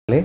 சகோதரர்களே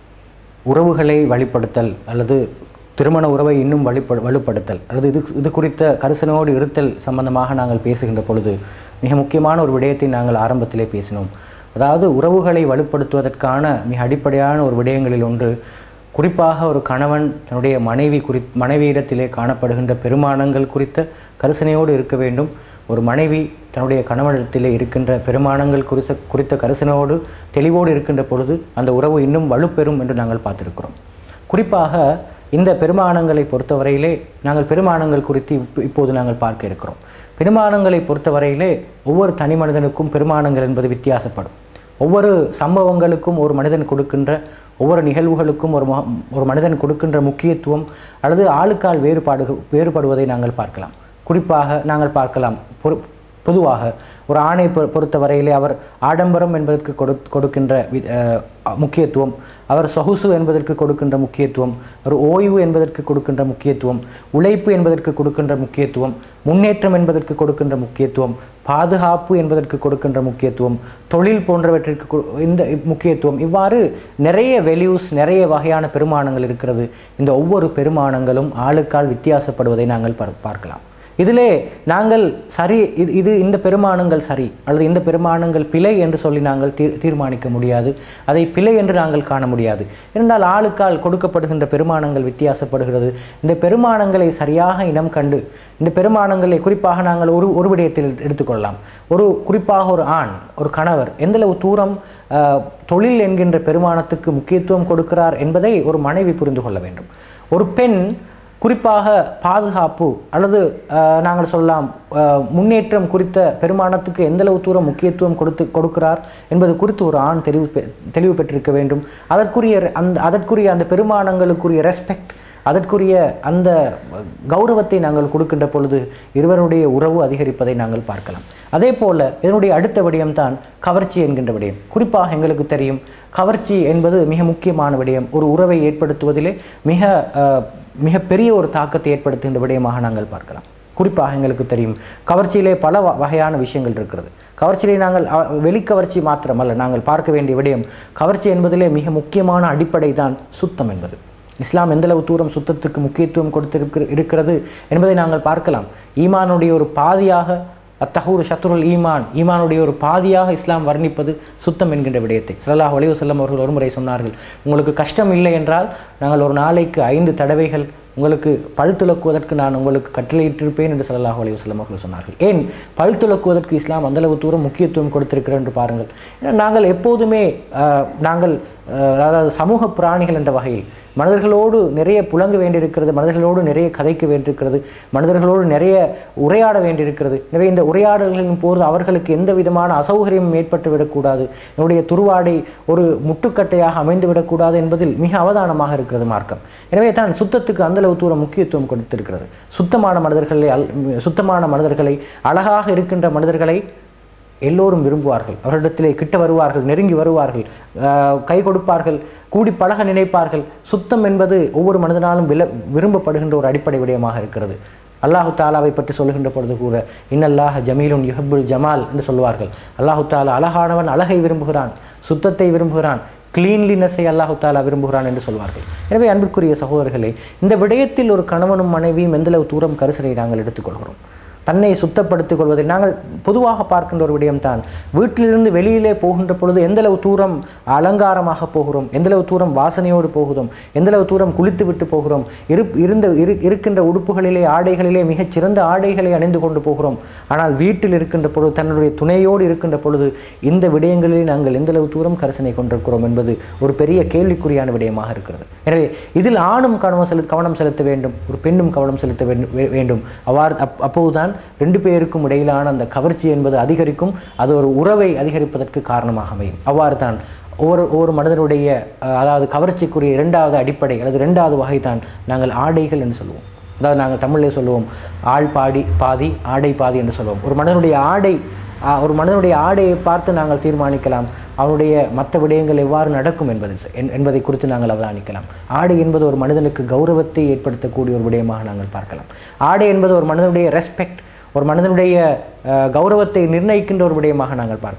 உறவுகளை வழிப்படுத்தல் அல்லது திருமண உறவை இன்னும் வழிபடு வலுப்படுத்தல் அல்லது இது இது குறித்த கரிசனோடு இருத்தல் சம்பந்தமாக நாங்கள் பேசுகின்ற பொழுது மிக முக்கியமான ஒரு விடயத்தை நாங்கள் ஆரம்பத்திலே பேசினோம் அதாவது உறவுகளை வலுப்படுத்துவதற்கான மிக அடிப்படையான ஒரு விடயங்களில் ஒன்று குறிப்பாக ஒரு கணவன் தன்னுடைய மனைவி குறி மனைவியிடத்திலே காணப்படுகின்ற பெருமானங்கள் குறித்த கரிசனையோடு இருக்க வேண்டும் ஒரு மனைவி தன்னுடைய கணவனிடத்திலே இருக்கின்ற பெருமானங்கள் குறித்த குறித்த கரிசனையோடு தெளிவோடு இருக்கின்ற பொழுது அந்த உறவு இன்னும் வலுப்பெறும் என்று நாங்கள் பார்த்திருக்கிறோம் குறிப்பாக இந்த பெருமானங்களை பொறுத்தவரையிலே நாங்கள் பெருமானங்கள் குறித்து இப்ப- இப்போது நாங்கள் பார்க்க இருக்கிறோம் பெருமானங்களை பொறுத்தவரையிலே ஒவ்வொரு தனி மனிதனுக்கும் பெருமானங்கள் என்பது வித்தியாசப்படும் ஒவ்வொரு சம்பவங்களுக்கும் ஒரு மனிதன் கொடுக்கின்ற ஒவ்வொரு நிகழ்வுகளுக்கும் ஒரு ம- ஒரு மனிதன் கொடுக்கின்ற முக்கியத்துவம் அல்லது ஆளுக்கால் வேறுபாடு வேறுபடுவதை நாங்கள் பார்க்கலாம் குறிப்பாக நாங்கள் பார்க்கலாம் பொறு பொதுவாக ஒரு ஆணை பொ- பொறுத்தவரையிலே அவர் ஆடம்பரம் என்பதற்கு கொடு கொடுக்கின்ற வி- அஹ், முக்கியத்துவம் அவர் சொகுசு என்பதற்கு கொடுக்கின்ற முக்கியத்துவம் ஒரு ஓய்வு என்பதற்கு கொடுக்கின்ற முக்கியத்துவம் உழைப்பு என்பதற்கு கொடுக்கின்ற முக்கியத்துவம் முன்னேற்றம் என்பதற்கு கொடுக்கின்ற முக்கியத்துவம் பாதுகாப்பு என்பதற்கு கொடுக்கின்ற முக்கியத்துவம் தொழில் போன்றவற்றிற்கு கொ- இந்த முக்கியத்துவம் இவ்வாறு நிறைய வெல்யூஸ் நிறைய வகையான பெருமானங்கள் இருக்கிறது இந்த ஒவ்வொரு பெருமானங்களும் ஆளுக்கால் வித்தியாசப்படுவதை நாங்கள் பார்- பார்க்கலாம் இதிலே நாங்கள் சரி இது இது இந்த பெருமானங்கள் சரி அல்லது இந்த பெருமானங்கள் பிழை என்று சொல்லி நாங்கள் தீர் தீர்மானிக்க முடியாது அதை பிழை என்று நாங்கள் காண முடியாது இருந்தால் ஆளுக்கால் கொடுக்கப்படுகின்ற பெருமானங்கள் வித்தியாசப்படுகிறது இந்த பெருமானங்களை சரியாக இனம் கண்டு இந்த பெருமானங்களை குறிப்பாக நாங்கள் ஒரு ஒரு விடயத்தில் எடுத்துக்கொள்ளலாம் ஒரு குறிப்பாக ஒரு ஆண் ஒரு கணவர் எந்தளவு தூரம் ஆஹ், தொழில் என்கின்ற பெருமானத்துக்கு முக்கியத்துவம் கொடுக்கிறார் என்பதை ஒரு மனைவி புரிந்து கொள்ள வேண்டும் ஒரு பெண் குறிப்பாக பாதுகாப்பு அல்லது அஹ், நாங்கள் சொல்லலாம் அஹ், முன்னேற்றம் குறித்த பெருமானத்துக்கு எந்தளவு தூரம் முக்கியத்துவம் கொடுத்து கொடுக்கிறார் என்பது குறித்து ஒரு ஆண் தெளிவு பெ- தெளிவு பெற்றிருக்க வேண்டும் அதற்குரிய அந்த அதற்குரிய அந்த பெருமானங்களுக்குரிய ரெஸ்பெக்ட் அதற்குரிய அந்த கௌரவத்தை நாங்கள் கொடுக்கின்ற பொழுது இருவருடைய உறவு அதிகரிப்பதை நாங்கள் பார்க்கலாம் அதே போல இதனுடைய அடுத்த விடயம்தான் கவர்ச்சி என்கின்ற விடயம் குறிப்பாக எங்களுக்கு தெரியும் கவர்ச்சி என்பது மிக முக்கியமான விடயம் ஒரு உறவை ஏற்படுத்துவதிலே மிக அஹ், மிகப்பெரிய ஒரு தாக்கத்தை ஏற்படுத்துகின்ற விடயமாக நாங்கள் பார்க்கலாம் குறிப்பாக எங்களுக்கு தெரியும் கவர்ச்சியிலே பல வ- வகையான விஷயங்கள் இருக்கிறது கவர்ச்சியிலே நாங்கள் அ, வெளிக்கவர்ச்சி மாத்திரமல்ல நாங்கள் பார்க்க வேண்டிய விடயம் கவர்ச்சி என்பதிலே மிக முக்கியமான அடிப்படை தான் சுத்தம் என்பது இஸ்லாம் எந்தளவு தூரம் சுத்தத்துக்கு முக்கியத்துவம் கொடுத்திருக்கிற இருக்கிறது என்பதை நாங்கள் பார்க்கலாம் ஈமானுடைய ஒரு பாதியாக அத்தஹூர் ஷத்ருல் ஈமான் ஈமானுடைய ஒரு பாதியாக இஸ்லாம் வர்ணிப்பது சுத்தம் என்கின்ற விடயத்தை ஸல்லல்லாஹு அலைஹி வஸல்லம் அவர்கள் ஒருமுறை சொன்னார்கள் உங்களுக்கு கஷ்டம் இல்லை என்றால் நாங்கள் ஒரு நாளைக்கு ஐந்து தடவைகள் உங்களுக்கு பல் துலக்குவதற்கு நான் உங்களுக்கு கட்டளையிட்டிருப்பேன் என்று ஸல்லல்லாஹு அலைஹி வஸல்லம் அவர்கள் சொன்னார்கள் ஏன் பல் துலக்குவதற்கு இஸ்லாம் அந்தளவு தூரம் முக்கியத்துவம் கொடுத்திருக்கிறது என்று பாருங்கள் ஏன்னா நாங்கள் எப்போதுமே ஆஹ், நாங்கள் ஆஹ், அதாவது சமூக பிராணிகள் என்ற வகையில் மனிதர்களோடு நிறைய புழங்க வேண்டியிருக்கிறது மனிதர்களோடு நிறைய கதைக்க வேண்டியிருக்கிறது மனிதர்களோடு நிறைய உரையாட வேண்டியிருக்கிறது எனவே இந்த உரையாடல்களின் போது அவர்களுக்கு எந்த விதமான அசௌகரியமும் ஏற்பட்டு விடக்கூடாது என்னுடைய துருவாடை ஒரு முட்டுக்கட்டையாக அமைந்து விடக்கூடாது என்பதில் மிக அவதானமாக இருக்கிறது மார்க்கம் எனவே தான் சுத்தத்துக்கு அந்தளவு தூரம் முக்கியத்துவம் கொடுத்திருக்கிறது சுத்தமான மனிதர்களை அல் சுத்தமான மனிதர்களை அழகாக இருக்கின்ற மனிதர்களை எல்லோரும் விரும்புவார்கள் அவர்களிடத்திலே கிட்ட வருவார்கள் நெருங்கி வருவார்கள் ஆஹ் கை கொடுப்பார்கள் கூடி பழக நினைப்பார்கள் சுத்தம் என்பது ஒவ்வொரு மனிதனாலும் வில விரும்பப்படுகின்ற ஒரு அடிப்படை விடயமாக இருக்கிறது அல்லாஹு தாலாவை பற்றி சொல்லுகின்ற பொழுது கூட இன்னல்லாஹ் ஜமீலுன் யுஹப்புல் ஜமால் என்று சொல்வார்கள் அல்லாஹு தாலா அழகானவன் அழகை விரும்புகிறான் சுத்தத்தை விரும்புகிறான் கிளீன்லினஸை அல்லாஹு தாலா விரும்புகிறான் என்று சொல்வார்கள் எனவே அன்பிற்குரிய சகோதரர்களே இந்த விடயத்தில் ஒரு கணவனும் மனைவியும் எந்தளவு தூரம் கரிசனை நாங்கள் எடுத்துக்கொள்கிறோம் தன்னை சுத்தப்படுத்திக் கொள்வதை நாங்கள் பொதுவாக பார்க்கின்ற ஒரு விடயம்தான் வீட்டிலிருந்து வெளியிலே போகின்ற பொழுது எந்தளவு தூரம் அலங்காரமாக போகிறோம் எந்தளவு தூரம் வாசனையோடு போகிறோம் எந்தளவு தூரம் குளித்து விட்டு போகிறோம் இரு இருந்த இரு இருக்கின்ற உடுப்புகளிலே ஆடைகளிலே மிகச் சிறந்த ஆடைகளை அணிந்து கொண்டு போகிறோம் ஆனால் வீட்டில் இருக்கின்ற பொழுது தன்னுடைய துணையோடு இருக்கின்ற பொழுது இந்த விடயங்களிலே நாங்கள் எந்தளவு தூரம் கரிசனை கொண்டிருக்கிறோம் என்பது ஒரு பெரிய கேள்விக்குறியான விடயமாக இருக்கிறது எனவே இதில் ஆணும் கவனம் செலு கவனம் செலுத்த வேண்டும் ஒரு பெண்ணும் கவனம் செலுத்த வேண்டும் வே- வேண்டும் அவ்வாறு அப் அப்போதுதான் ரெண்டு பேருக்கும் இடையிலான அந்த கவர்ச்சி என்பது அதிகரிக்கும் அது ஒரு உறவை அதிகரிப்பதற்கு காரணமாக அமையும் அவ்வாறு தான் ஒவ்வொரு ஒவ்வொரு மனிதனுடைய அஹ், அதாவது கவர்ச்சிக்குரிய இரண்டாவது அடிப்படை அல்லது இரண்டாவது வகை தான் நாங்கள் ஆடைகள் என்று சொல்லுவோம் அதாவது நாங்கள் தமிழிலே சொல்லுவோம் ஆள் பாடி பாதி ஆடை பாதி என்று சொல்லுவோம் ஒரு மனிதனுடைய ஆடை ஆஹ், ஒரு மனிதனுடைய ஆடையை பார்த்து நாங்கள் தீர்மானிக்கலாம் அவனுடைய மற்ற விடயங்கள் எவ்வாறு நடக்கும் என்பது என்- என்பதை குறித்து நாங்கள் அவதானிக்கலாம் ஆடை என்பது ஒரு மனிதனுக்கு கௌரவத்தை ஏற்படுத்தக்கூடிய ஒரு விடயமாக நாங்கள் பார்க்கலாம் ஆடை என்பது ஒரு மனிதனுடைய ரெஸ்பெக்ட் ஒரு மனிதனுடைய அஹ், கௌரவத்தை நிர்ணயிக்கின்ற ஒரு விடயமாக நாங்கள் பார்க்கலாம்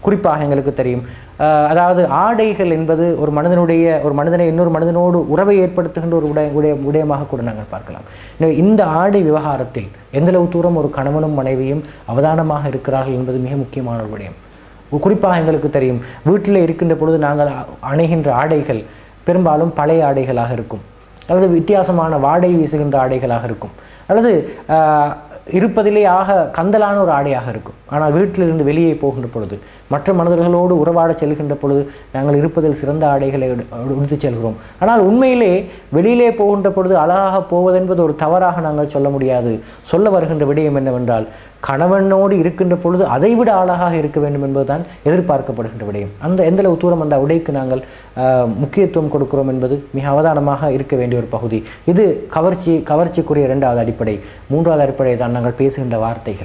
குறிப்பாக எங்களுக்கு தெரியும் அஹ், அதாவது ஆடைகள் என்பது ஒரு மனிதனுடைய ஒரு மனிதனை இன்னொரு மனிதனோடு உறவை ஏற்படுத்துகின்ற ஒரு உடைய உடைய விடயமாக கூட நாங்கள் பார்க்கலாம் எனவே இந்த ஆடை விவகாரத்தில் எந்தளவு தூரம் ஒரு கணவனும் மனைவியும் அவதானமாக இருக்கிறார்கள் என்பது மிக முக்கியமான ஒரு விடயம் குறிப்பாக எங்களுக்கு தெரியும் வீட்டில் இருக்கின்ற பொழுது நாங்கள் அ- அணிகின்ற ஆடைகள் பெரும்பாலும் பழைய ஆடைகளாக இருக்கும் அல்லது வித்தியாசமான வாடை வீசுகின்ற ஆடைகளாக இருக்கும் அல்லது ஆஹ், இருப்பதிலே ஆக கந்தலான ஒரு ஆடையாக இருக்கும் ஆனால் வீட்டிலிருந்து வெளியே போகின்ற பொழுது மற்ற மனிதர்களோடு உறவாட செல்கின்ற பொழுது நாங்கள் இருப்பதில் சிறந்த ஆடைகளை உடு- உடுத்திச் செல்கிறோம் ஆனால் உண்மையிலே வெளியிலே போகின்ற பொழுது அழகாக போவதென்பது ஒரு தவறாக நாங்கள் சொல்ல முடியாது சொல்ல வருகின்ற விடயம் என்னவென்றால் கணவனோடு இருக்கின்ற பொழுது அதைவிட அழகாக இருக்க வேண்டும் என்பதுதான் எதிர்பார்க்கப்படுகின்ற விடயம் அந்த எந்தளவு தூரம் அந்த உடைக்கு நாங்கள் ஆஹ், முக்கியத்துவம் கொடுக்கிறோம் என்பது மிக அவதானமாக இருக்க வேண்டிய ஒரு பகுதி இது கவர்ச்சி கவர்ச்சிக்குரிய இரண்டாவது அடிப்படை மூன்றாவது அடிப்படை தான் நாங்கள் பேசுகின்ற வார்த்தைகள்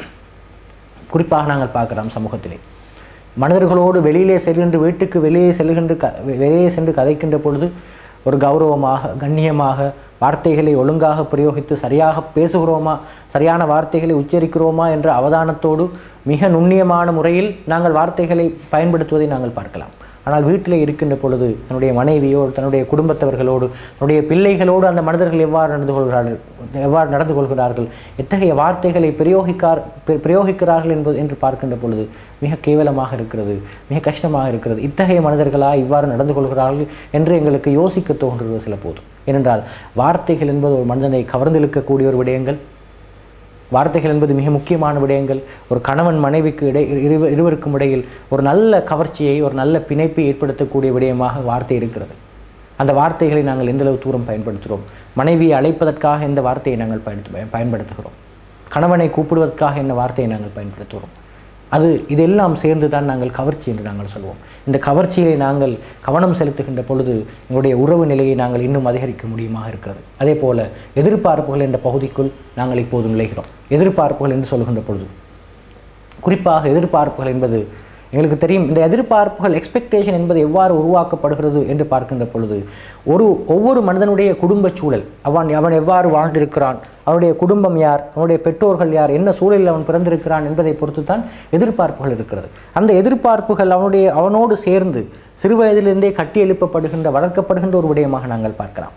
குறிப்பாக நாங்கள் பார்க்கலாம் சமூகத்திலே மனிதர்களோடு வெளியிலே செல்கின்ற வீட்டுக்கு வெளியே செல்கின்ற க வெளியே சென்று கதைக்கின்ற பொழுது ஒரு கௌரவமாக கண்ணியமாக வார்த்தைகளை ஒழுங்காக பிரயோகித்து சரியாக பேசுகிறோமா சரியான வார்த்தைகளை உச்சரிக்கிறோமா என்ற அவதானத்தோடு மிக நுண்ணியமான முறையில் நாங்கள் வார்த்தைகளை பயன்படுத்துவதை நாங்கள் பார்க்கலாம் ஆனால் வீட்டிலே இருக்கின்ற பொழுது தன்னுடைய மனைவியோடு தன்னுடைய குடும்பத்தவர்களோடு தன்னுடைய பிள்ளைகளோடு அந்த மனிதர்கள் எவ்வாறு நடந்து கொள்கிறார்கள் எவ்வாறு நடந்து கொள்கிறார்கள் எத்தகைய வார்த்தைகளை பிரயோகிக்கார் பிர- பிரயோகிக்கிறார்கள் என்பது என்று பார்க்கின்ற பொழுது மிக கேவலமாக இருக்கிறது மிக கஷ்டமாக இருக்கிறது இத்தகைய மனிதர்களா இவ்வாறு நடந்து கொள்கிறார்கள் என்று எங்களுக்கு யோசிக்க தோன்றுகிறது சில போது ஏனென்றால் வார்த்தைகள் என்பது ஒரு மனிதனை கவர்ந்திழுக்கக்கூடிய ஒரு விடயங்கள் வார்த்தைகள் என்பது மிக முக்கியமான விடயங்கள் ஒரு கணவன் மனைவிக்கு இடை இருவ இருவருக்கும் இடையில் ஒரு நல்ல கவர்ச்சியை ஒரு நல்ல பிணைப்பை ஏற்படுத்தக்கூடிய விடயமாக வார்த்தை இருக்கிறது அந்த வார்த்தைகளை நாங்கள் எந்தளவு தூரம் பயன்படுத்துகிறோம் மனைவியை அழைப்பதற்காக இந்த வார்த்தையை நாங்கள் பயன்படுத்து பயன்படுத்துகிறோம் கணவனை கூப்பிடுவதற்காக என்ன வார்த்தையை நாங்கள் பயன்படுத்துகிறோம் அது இதெல்லாம் சேர்ந்து தான் நாங்கள் கவர்ச்சி என்று நாங்கள் சொல்வோம் இந்த கவர்ச்சியிலே நாங்கள் கவனம் செலுத்துகின்ற பொழுது எங்களுடைய உறவு நிலையை நாங்கள் இன்னும் அதிகரிக்க முடியுமாக இருக்கிறது அதே போல எதிர்பார்ப்புகள் என்ற பகுதிக்குள் நாங்கள் இப்போது நுழைகிறோம் எதிர்பார்ப்புகள் என்று சொல்கின்ற பொழுது குறிப்பாக எதிர்பார்ப்புகள் என்பது எங்களுக்கு தெரியும் இந்த எதிர்பார்ப்புகள் எக்ஸ்பெக்டேஷன் என்பது எவ்வாறு உருவாக்கப்படுகிறது என்று பார்க்கின்ற பொழுது ஒரு ஒவ்வொரு மனிதனுடைய குடும்ப சூழல் அவன் அவன் எவ்வாறு வாழ்ந்திருக்கிறான் அவனுடைய குடும்பம் யார் அவனுடைய பெற்றோர்கள் யார் என்ன சூழலில் அவன் பிறந்திருக்கிறான் என்பதை பொறுத்து தான் எதிர்பார்ப்புகள் இருக்கிறது அந்த எதிர்பார்ப்புகள் அவனுடைய அவனோடு சேர்ந்து சிறு வயதிலிருந்தே கட்டி எழுப்பப்படுகின்ற வளர்க்கப்படுகின்ற ஒரு விடயமாக நாங்கள் பார்க்கலாம்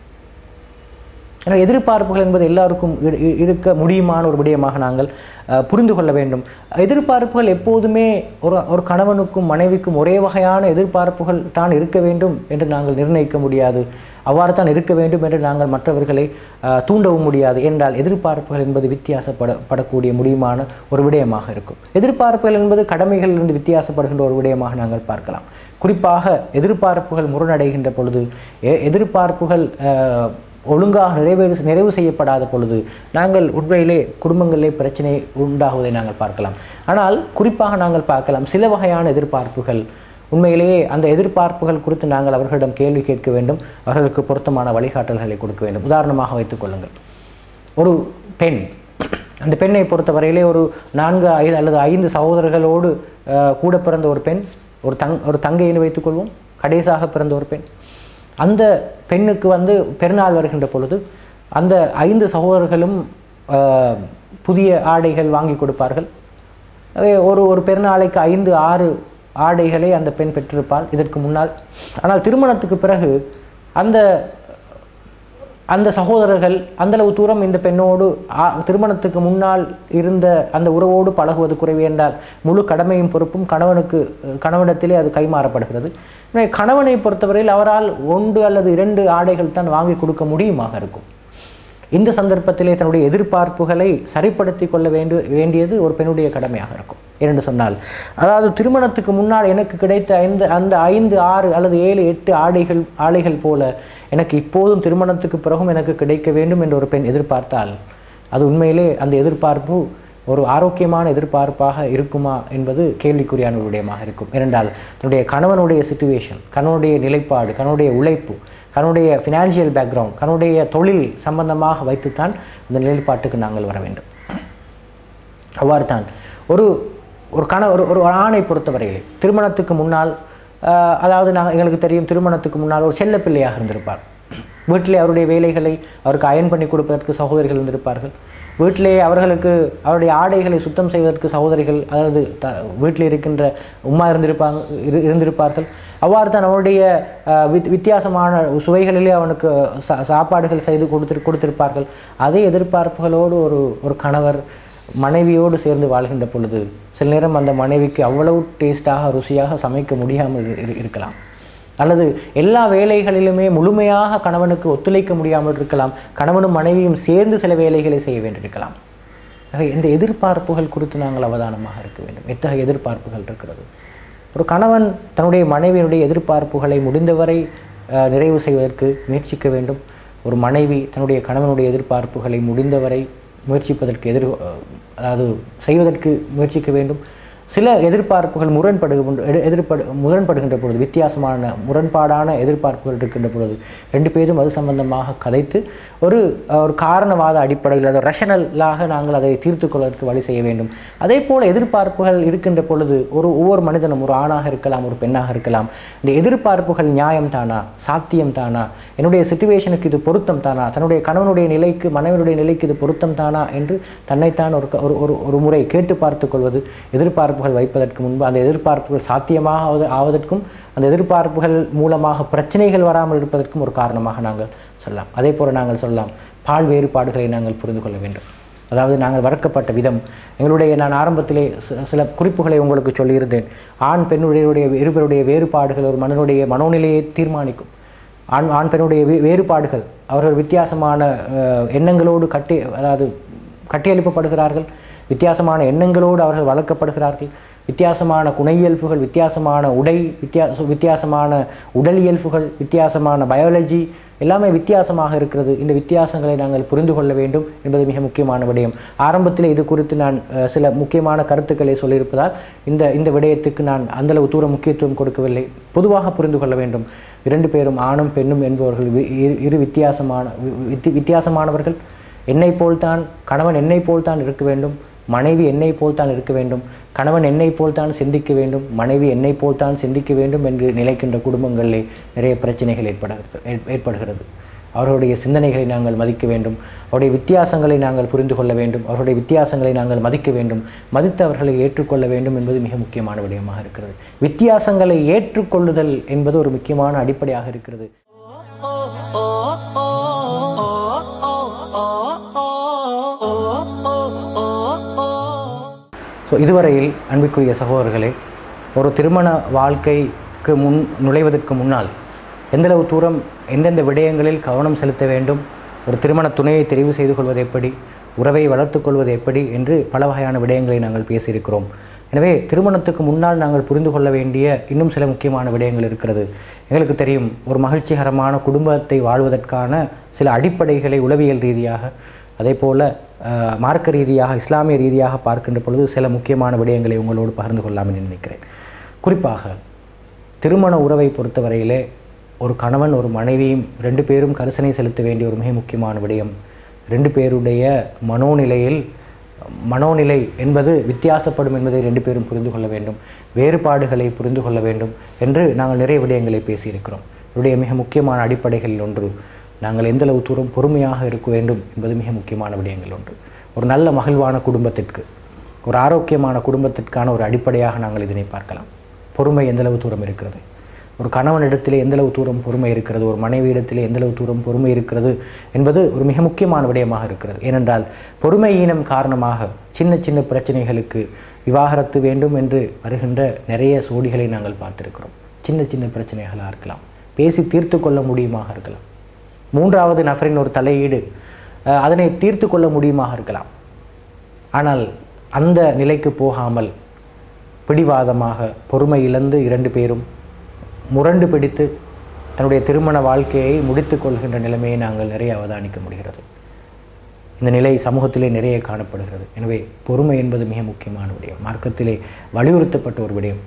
ஏன்னா எதிர்பார்ப்புகள் என்பது எல்லாருக்கும் இரு- இரு- இருக்க முடியுமான ஒரு விடயமாக நாங்கள் அஹ், புரிந்து கொள்ள வேண்டும் எதிர்பார்ப்புகள் எப்போதுமே ஒரு ஒரு கணவனுக்கும் மனைவிக்கும் ஒரே வகையான எதிர்பார்ப்புகள் தான் இருக்க வேண்டும் என்று நாங்கள் நிர்ணயிக்க முடியாது அவ்வாறு தான் இருக்க வேண்டும் என்று நாங்கள் மற்றவர்களை அஹ், தூண்டவும் முடியாது என்றால் எதிர்பார்ப்புகள் என்பது வித்தியாசப்பட படக்கூடிய முடியுமான ஒரு விடயமாக இருக்கும் எதிர்பார்ப்புகள் என்பது கடமைகளிலிருந்து வித்தியாசப்படுகின்ற ஒரு விடயமாக நாங்கள் பார்க்கலாம் குறிப்பாக எதிர்பார்ப்புகள் முரணடைகின்ற பொழுது எ- எதிர்பார்ப்புகள் அஹ், ஒழுங்காக நிறைவேறு நிறைவு செய்யப்படாத பொழுது நாங்கள் உண்மையிலே குடும்பங்களிலே பிரச்சனை உண்டாகுவதை நாங்கள் பார்க்கலாம் ஆனால் குறிப்பாக நாங்கள் பார்க்கலாம் சில வகையான எதிர்பார்ப்புகள் உண்மையிலேயே அந்த எதிர்பார்ப்புகள் குறித்து நாங்கள் அவர்களிடம் கேள்வி கேட்க வேண்டும் அவர்களுக்கு பொருத்தமான வழிகாட்டல்களை கொடுக்க வேண்டும் உதாரணமாக வைத்துக் கொள்ளுங்கள் ஒரு பெண் அந்த பெண்ணை பொறுத்தவரையிலே ஒரு நான்கு ஐந்து அல்லது ஐந்து சகோதரர்களோடு அஹ், கூட பிறந்த ஒரு பெண் ஒரு தங் ஒரு தங்கைன்னு வைத்துக்கொள்வோம் கடைசாக பிறந்த ஒரு பெண் அந்த பெண்ணுக்கு வந்து பெருநாள் வருகின்ற பொழுது அந்த ஐந்து சகோதரர்களும் அஹ், புதிய ஆடைகள் வாங்கி கொடுப்பார்கள் அவே ஒரு ஒரு பெருநாளைக்கு ஐந்து ஆறு ஆடைகளை அந்த பெண் பெற்றிருப்பாள் இதற்கு முன்னால் ஆனால் திருமணத்துக்கு பிறகு அந்த அந்த சகோதரர்கள் அந்தளவு தூரம் இந்த பெண்ணோடு ஆ- திருமணத்துக்கு முன்னால் இருந்த அந்த உறவோடு பழகுவது குறைவு என்றால் முழு கடமையும் பொறுப்பும் கணவனுக்கு கணவனிடத்திலே அது கைமாறப்படுகிறது எனவே கணவனை பொறுத்தவரையில் அவரால் ஒன்று அல்லது இரண்டு ஆடைகள் தான் வாங்கி கொடுக்க முடியுமாக இருக்கும் இந்த சந்தர்ப்பத்திலே தன்னுடைய எதிர்பார்ப்புகளை சரிப்படுத்தி கொள்ள வேண்டு வேண்டியது ஒரு பெண்ணுடைய கடமையாக இருக்கும் ஏனென்று சொன்னால் அதாவது திருமணத்துக்கு முன்னால் எனக்கு கிடைத்த ஐந்து அந்த ஐந்து ஆறு அல்லது ஏழு எட்டு ஆடைகள் ஆடைகள் போல எனக்கு இப்போதும் திருமணத்துக்கு பிறகும் எனக்கு கிடைக்க வேண்டும் என்று ஒரு பெண் எதிர்பார்த்தால் அது உண்மையிலே அந்த எதிர்பார்ப்பு ஒரு ஆரோக்கியமான எதிர்பார்ப்பாக இருக்குமா என்பது கேள்விக்குறியான ஒரு விடயமாக இருக்கும் ஏனென்றால் தன்னுடைய கணவனுடைய சுச்சுவேஷன் கணவனுடைய நிலைப்பாடு கணவனுடைய உழைப்பு கணவனுடைய ஃபினான்ஷியல் பேக்ரவுண்ட் கணவனுடைய தொழில் சம்பந்தமாக வைத்துத்தான் இந்த நிலைப்பாட்டுக்கு நாங்கள் வர வேண்டும் அவ்வாறு தான் ஒரு ஒரு கண ஒரு ஒரு ஆணை பொறுத்தவரையிலே திருமணத்துக்கு முன்னால் ஆஹ், அதாவது நாங்கள் எங்களுக்கு தெரியும் திருமணத்துக்கு முன்னால் ஒரு செல்ல பிள்ளையாக இருந்திருப்பார் வீட்டிலே அவருடைய வேலைகளை அவருக்கு அயன் பண்ணி கொடுப்பதற்கு சகோதரிகள் இருந்திருப்பார்கள் வீட்டிலே அவர்களுக்கு அவருடைய ஆடைகளை சுத்தம் செய்வதற்கு சகோதரிகள் அதாவது த வீட்டில் இருக்கின்ற உம்மா இருந்திருப்பாங்க இரு இருந்திருப்பார்கள் அவ்வாறு தான் அவருடைய அஹ், வித் வித்தியாசமான சுவைகளிலே அவனுக்கு சா சாப்பாடுகள் செய்து கொடுத்து கொடுத்திருப்பார்கள் அதே எதிர்பார்ப்புகளோடு ஒரு ஒரு கணவர் மனைவியோடு சேர்ந்து வாழ்கின்ற பொழுது சில நேரம் அந்த மனைவிக்கு அவ்வளவு டேஸ்டாக ருசியாக சமைக்க முடியாமல் இரு- இரு- இருக்கலாம் அல்லது எல்லா வேலைகளிலுமே முழுமையாக கணவனுக்கு ஒத்துழைக்க முடியாமல் இருக்கலாம் கணவனும் மனைவியும் சேர்ந்து சில வேலைகளை செய்ய வேண்டியிருக்கலாம் ஆக இந்த எதிர்பார்ப்புகள் குறித்து நாங்கள் அவதானமாக இருக்க வேண்டும் எத்தகைய எதிர்பார்ப்புகள் இருக்கிறது ஒரு கணவன் தன்னுடைய மனைவியினுடைய எதிர்பார்ப்புகளை முடிந்தவரை அஹ், நிறைவு செய்வதற்கு முயற்சிக்க வேண்டும் ஒரு மனைவி தன்னுடைய கணவனுடைய எதிர்பார்ப்புகளை முடிந்தவரை முயற்சிப்பதற்கு எதிர் அஹ், அதாவது செய்வதற்கு முயற்சிக்க வேண்டும் சில எதிர்பார்ப்புகள் முரண்படுகின்ற எடு- எதிர்படு முரண்படுகின்ற பொழுது வித்தியாசமான முரண்பாடான எதிர்பார்ப்புகள் இருக்கின்ற பொழுது ரெண்டு பேரும் அது சம்பந்தமாக கதைத்து ஒரு அஹ், ஒரு காரணவாத அடிப்படையில் அதை ரஷனலாக நாங்கள் அதை தீர்த்து கொள்வதற்கு வழி செய்ய வேண்டும் அதே போல் எதிர்பார்ப்புகள் இருக்கின்ற பொழுது ஒரு ஒவ்வொரு மனிதனும் ஒரு ஆணாக இருக்கலாம் ஒரு பெண்ணாக இருக்கலாம் இந்த எதிர்பார்ப்புகள் நியாயம் தானா சாத்தியம் தானா என்னுடைய சுச்சுவேஷனுக்கு இது பொருத்தம் தானா தன்னுடைய கணவனுடைய நிலைக்கு மனைவியுடைய நிலைக்கு இது பொருத்தம் தானா என்று தன்னைத்தான் ஒரு க- ஒரு ஒரு ஒரு முறை கேட்டு பார்த்து கொள்வது எதிர்பார்ப்புகள் வைப்பதற்கு முன்பு அந்த எதிர்பார்ப்புகள் சாத்தியமாக ஆவது ஆவதற்கும் அந்த எதிர்பார்ப்புகள் மூலமாக பிரச்சனைகள் வராமல் இருப்பதற்கும் ஒரு காரணமாக நாங்கள் சொல்லலாம் அதே போல நாங்கள் சொல்லலாம் பால் வேறுபாடுகளை நாங்கள் புரிந்து கொள்ள வேண்டும் அதாவது நாங்கள் வளர்க்கப்பட்ட விதம் எங்களுடைய நான் ஆரம்பத்திலே ச- சில குறிப்புகளை உங்களுக்கு சொல்லியிருந்தேன் ஆண் பெண்ணுடைய இருவருடைய வேறுபாடுகள் ஒரு மனிதனுடைய மனோநிலையை தீர்மானிக்கும் ஆண் ஆண் பெண்ணுடைய வே- வேறுபாடுகள் அவர்கள் வித்தியாசமான அஹ், எண்ணங்களோடு கட்டி அதாவது கட்டியெழுப்பப்படுகிறார்கள் வித்தியாசமான எண்ணங்களோடு அவர்கள் வளர்க்கப்படுகிறார்கள் வித்தியாசமான குணையியல்புகள் வித்தியாசமான உடை வித்தியாச வித்தியாசமான உடல் இயல்புகள் வித்தியாசமான பயாலஜி எல்லாமே வித்தியாசமாக இருக்கிறது இந்த வித்தியாசங்களை நாங்கள் புரிந்து கொள்ள வேண்டும் என்பது மிக முக்கியமான விடயம் ஆரம்பத்தில் இது குறித்து நான் அஹ், சில முக்கியமான கருத்துக்களை சொல்லியிருப்பதால் இந்த இந்த விடயத்துக்கு நான் அந்தளவு தூர முக்கியத்துவம் கொடுக்கவில்லை பொதுவாக புரிந்து கொள்ள வேண்டும் இரண்டு பேரும் ஆணும் பெண்ணும் என்பவர்கள் வி- இரு- இரு வித்தியாசமான வி- வித்தி- வித்தியாசமானவர்கள் என்னை போல்தான் கணவன் என்னை போல்தான் இருக்க வேண்டும் மனைவி என்னை போல்தான் இருக்க வேண்டும் கணவன் என்னை போல்தான் சிந்திக்க வேண்டும் மனைவி என்னை போல்தான் சிந்திக்க வேண்டும் என்று நிலைக்கின்ற குடும்பங்களிலே நிறைய பிரச்சனைகள் ஏற்படுகிறது ஏற்- ஏற்படுகிறது அவர்களுடைய சிந்தனைகளை நாங்கள் மதிக்க வேண்டும் அவருடைய வித்தியாசங்களை நாங்கள் புரிந்து கொள்ள வேண்டும் அவருடைய வித்தியாசங்களை நாங்கள் மதிக்க வேண்டும் மதித்து அவர்களை ஏற்றுக்கொள்ள வேண்டும் என்பது மிக முக்கியமான விடயமாக இருக்கிறது வித்தியாசங்களை ஏற்றுக்கொள்ளுதல் என்பது ஒரு முக்கியமான அடிப்படையாக இருக்கிறது ஸோ இதுவரையில் அன்பிற்குரிய சகோதரர்களே ஒரு திருமண வாழ்க்கைக்கு முன் நுழைவதற்கு முன்னால் எந்தளவு தூரம் எந்தெந்த விடயங்களில் கவனம் செலுத்த வேண்டும் ஒரு திருமண துணையை தெரிவு செய்து கொள்வது எப்படி உறவை வளர்த்துக் கொள்வது எப்படி என்று பல வகையான விடயங்களை நாங்கள் பேசியிருக்கிறோம் எனவே திருமணத்துக்கு முன்னால் நாங்கள் புரிந்து கொள்ள வேண்டிய இன்னும் சில முக்கியமான விடயங்கள் இருக்கிறது எங்களுக்கு தெரியும் ஒரு மகிழ்ச்சிகரமான குடும்பத்தை வாழ்வதற்கான சில அடிப்படைகளை உளவியல் ரீதியாக அதே போல் அஹ், மார்க்க ரீதியாக இஸ்லாமிய ரீதியாக பார்க்கின்ற பொழுது சில முக்கியமான விடயங்களை உங்களோடு பகிர்ந்து கொள்ளலாம் என்று நினைக்கிறேன் குறிப்பாக திருமண உறவை பொறுத்தவரையிலே ஒரு கணவன் ஒரு மனைவியும் ரெண்டு பேரும் கரிசனை செலுத்த வேண்டிய ஒரு மிக முக்கியமான விடயம் ரெண்டு பேருடைய மனோநிலையில் மனோநிலை என்பது வித்தியாசப்படும் என்பதை ரெண்டு பேரும் புரிந்து கொள்ள வேண்டும் வேறுபாடுகளை புரிந்து கொள்ள வேண்டும் என்று நாங்கள் நிறைய விடயங்களை பேசியிருக்கிறோம் இதனுடைய மிக முக்கியமான அடிப்படைகளில் ஒன்று நாங்கள் எந்தளவு தூரம் பொறுமையாக இருக்க வேண்டும் என்பது மிக முக்கியமான விடயங்கள் ஒன்று ஒரு நல்ல மகிழ்வான குடும்பத்திற்கு ஒரு ஆரோக்கியமான குடும்பத்திற்கான ஒரு அடிப்படையாக நாங்கள் இதனை பார்க்கலாம் பொறுமை எந்தளவு தூரம் இருக்கிறது ஒரு கணவனிடத்திலே எந்தளவு தூரம் பொறுமை இருக்கிறது ஒரு மனைவியிடத்திலே எந்தளவு தூரம் பொறுமை இருக்கிறது என்பது ஒரு மிக முக்கியமான விடயமாக இருக்கிறது ஏனென்றால் பொறுமை ஈனம் காரணமாக சின்ன சின்ன பிரச்சனைகளுக்கு விவாகரத்து வேண்டும் என்று வருகின்ற நிறைய சோடிகளை நாங்கள் பார்த்திருக்கிறோம் சின்ன சின்ன பிரச்சனைகளாக இருக்கலாம் பேசி தீர்த்து கொள்ள முடியுமாக இருக்கலாம் மூன்றாவது நபரின் ஒரு தலையீடு அஹ், அதனை தீர்த்து கொள்ள முடியுமாக இருக்கலாம் ஆனால் அந்த நிலைக்கு போகாமல் பிடிவாதமாக பொறுமை இழந்து இரண்டு பேரும் முரண்டு பிடித்து தன்னுடைய திருமண வாழ்க்கையை முடித்துக் கொள்கின்ற நிலைமையை நாங்கள் நிறைய அவதானிக்க முடிகிறது இந்த நிலை சமூகத்திலே நிறைய காணப்படுகிறது எனவே பொறுமை என்பது மிக முக்கியமான விடயம் மார்க்கத்திலே வலியுறுத்தப்பட்ட ஒரு விடயம்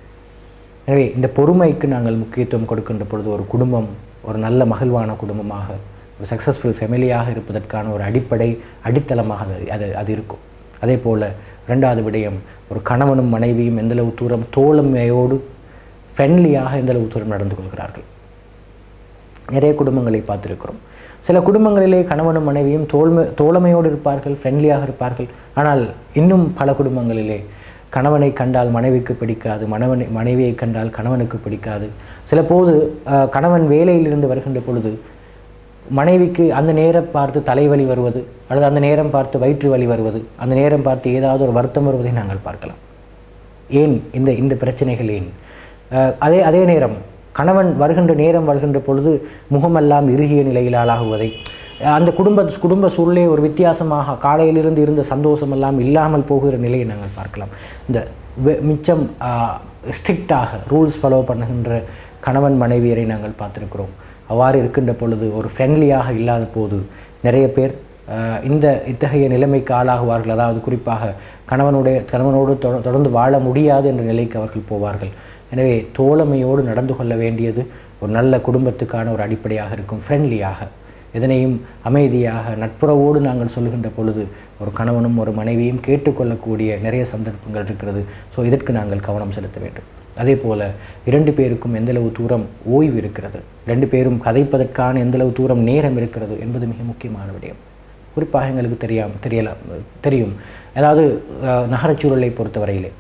எனவே இந்த பொறுமைக்கு நாங்கள் முக்கியத்துவம் கொடுக்கின்ற பொழுது ஒரு குடும்பம் ஒரு நல்ல மகிழ்வான குடும்பமாக ஒரு சக்ஸஸ்ஃபுல் ஃபெமிலியாக இருப்பதற்கான ஒரு அடிப்படை அடித்தளமாக அது அது அது இருக்கும் அதே போல் ரெண்டாவது விடயம் ஒரு கணவனும் மனைவியும் எந்தளவு தூரம் தோழமையோடு ஃப்ரெண்ட்லியாக எந்தளவு தூரம் நடந்து கொள்கிறார்கள் நிறைய குடும்பங்களை பார்த்திருக்கிறோம் சில குடும்பங்களிலே கணவனும் மனைவியும் தோல்மை தோழமையோடு இருப்பார்கள் ஃப்ரெண்ட்லியாக இருப்பார்கள் ஆனால் இன்னும் பல குடும்பங்களிலே கணவனை கண்டால் மனைவிக்கு பிடிக்காது மணவனை மனைவியை கண்டால் கணவனுக்கு பிடிக்காது சில போது அஹ், கணவன் வேலையிலிருந்து வருகின்ற பொழுது மனைவிக்கு அந்த நேரம் பார்த்து தலைவலி வருவது அல்லது அந்த நேரம் பார்த்து வயிற்று வலி வருவது அந்த நேரம் பார்த்து ஏதாவது ஒரு வருத்தம் வருவதை நாங்கள் பார்க்கலாம் ஏன் இந்த இந்த பிரச்சனைகள் ஏன் அஹ், அதே அதே நேரம் கணவன் வருகின்ற நேரம் வருகின்ற பொழுது முகமெல்லாம் இறுகிய நிலையில் ஆளாகுவதை அஹ், அந்த குடும்ப குடும்ப சூழலே ஒரு வித்தியாசமாக காலையிலிருந்து இருந்த சந்தோஷமெல்லாம் இல்லாமல் போகிற நிலையை நாங்கள் பார்க்கலாம் இந்த வெ- மிச்சம் ஸ்ட்ரிக்டாக ரூல்ஸ் ஃபாலோ பண்ணுகின்ற கணவன் மனைவியரை நாங்கள் பார்த்திருக்கிறோம் அவ்வாறு இருக்கின்ற பொழுது ஒரு ஃப்ரெண்ட்லியாக இல்லாத போது நிறைய பேர் அஹ், இந்த இத்தகைய நிலைமைக்கு ஆளாகுவார்கள் அதாவது குறிப்பாக கணவனுடைய கணவனோடு தொட- தொடர்ந்து வாழ முடியாது என்ற நிலைக்கு அவர்கள் போவார்கள் எனவே தோழமையோடு நடந்து கொள்ள வேண்டியது ஒரு நல்ல குடும்பத்துக்கான ஒரு அடிப்படையாக இருக்கும் ஃப்ரெண்ட்லியாக எதனையும் அமைதியாக நட்புறவோடு நாங்கள் சொல்லுகின்ற பொழுது ஒரு கணவனும் ஒரு மனைவியும் கேட்டுக்கொள்ளக்கூடிய நிறைய சந்தர்ப்பங்கள் இருக்கிறது ஸோ இதற்கு நாங்கள் கவனம் செலுத்த வேண்டும் அதே போல் இரண்டு பேருக்கும் எந்தளவு தூரம் ஓய்வு இருக்கிறது ரெண்டு பேரும் கதைப்பதற்கான எந்தளவு தூரம் நேரம் இருக்கிறது என்பது மிக முக்கியமான விடயம் குறிப்பாக எங்களுக்கு தெரியாம தெரியலாம் தெரியும் அதாவது அஹ், நகரச்சூழலை பொறுத்தவரையிலே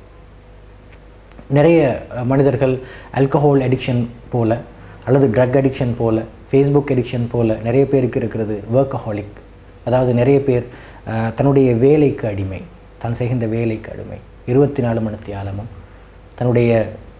நிறைய அஹ், மனிதர்கள் ஆல்கஹால் அடிக்ஷன் போல அல்லது ட்ரக் அடிக்ஷன் போல ஃபேஸ்புக் அடிக்ஷன் போல நிறைய பேருக்கு இருக்கிறது ஒர்க்கஹாலிக் அதாவது நிறைய பேர் அஹ், தன்னுடைய வேலைக்கு அடிமை தான் செய்கின்ற வேலைக்கு அடிமை இருபத்தி நாலு மணி ஆலமும் தன்னுடைய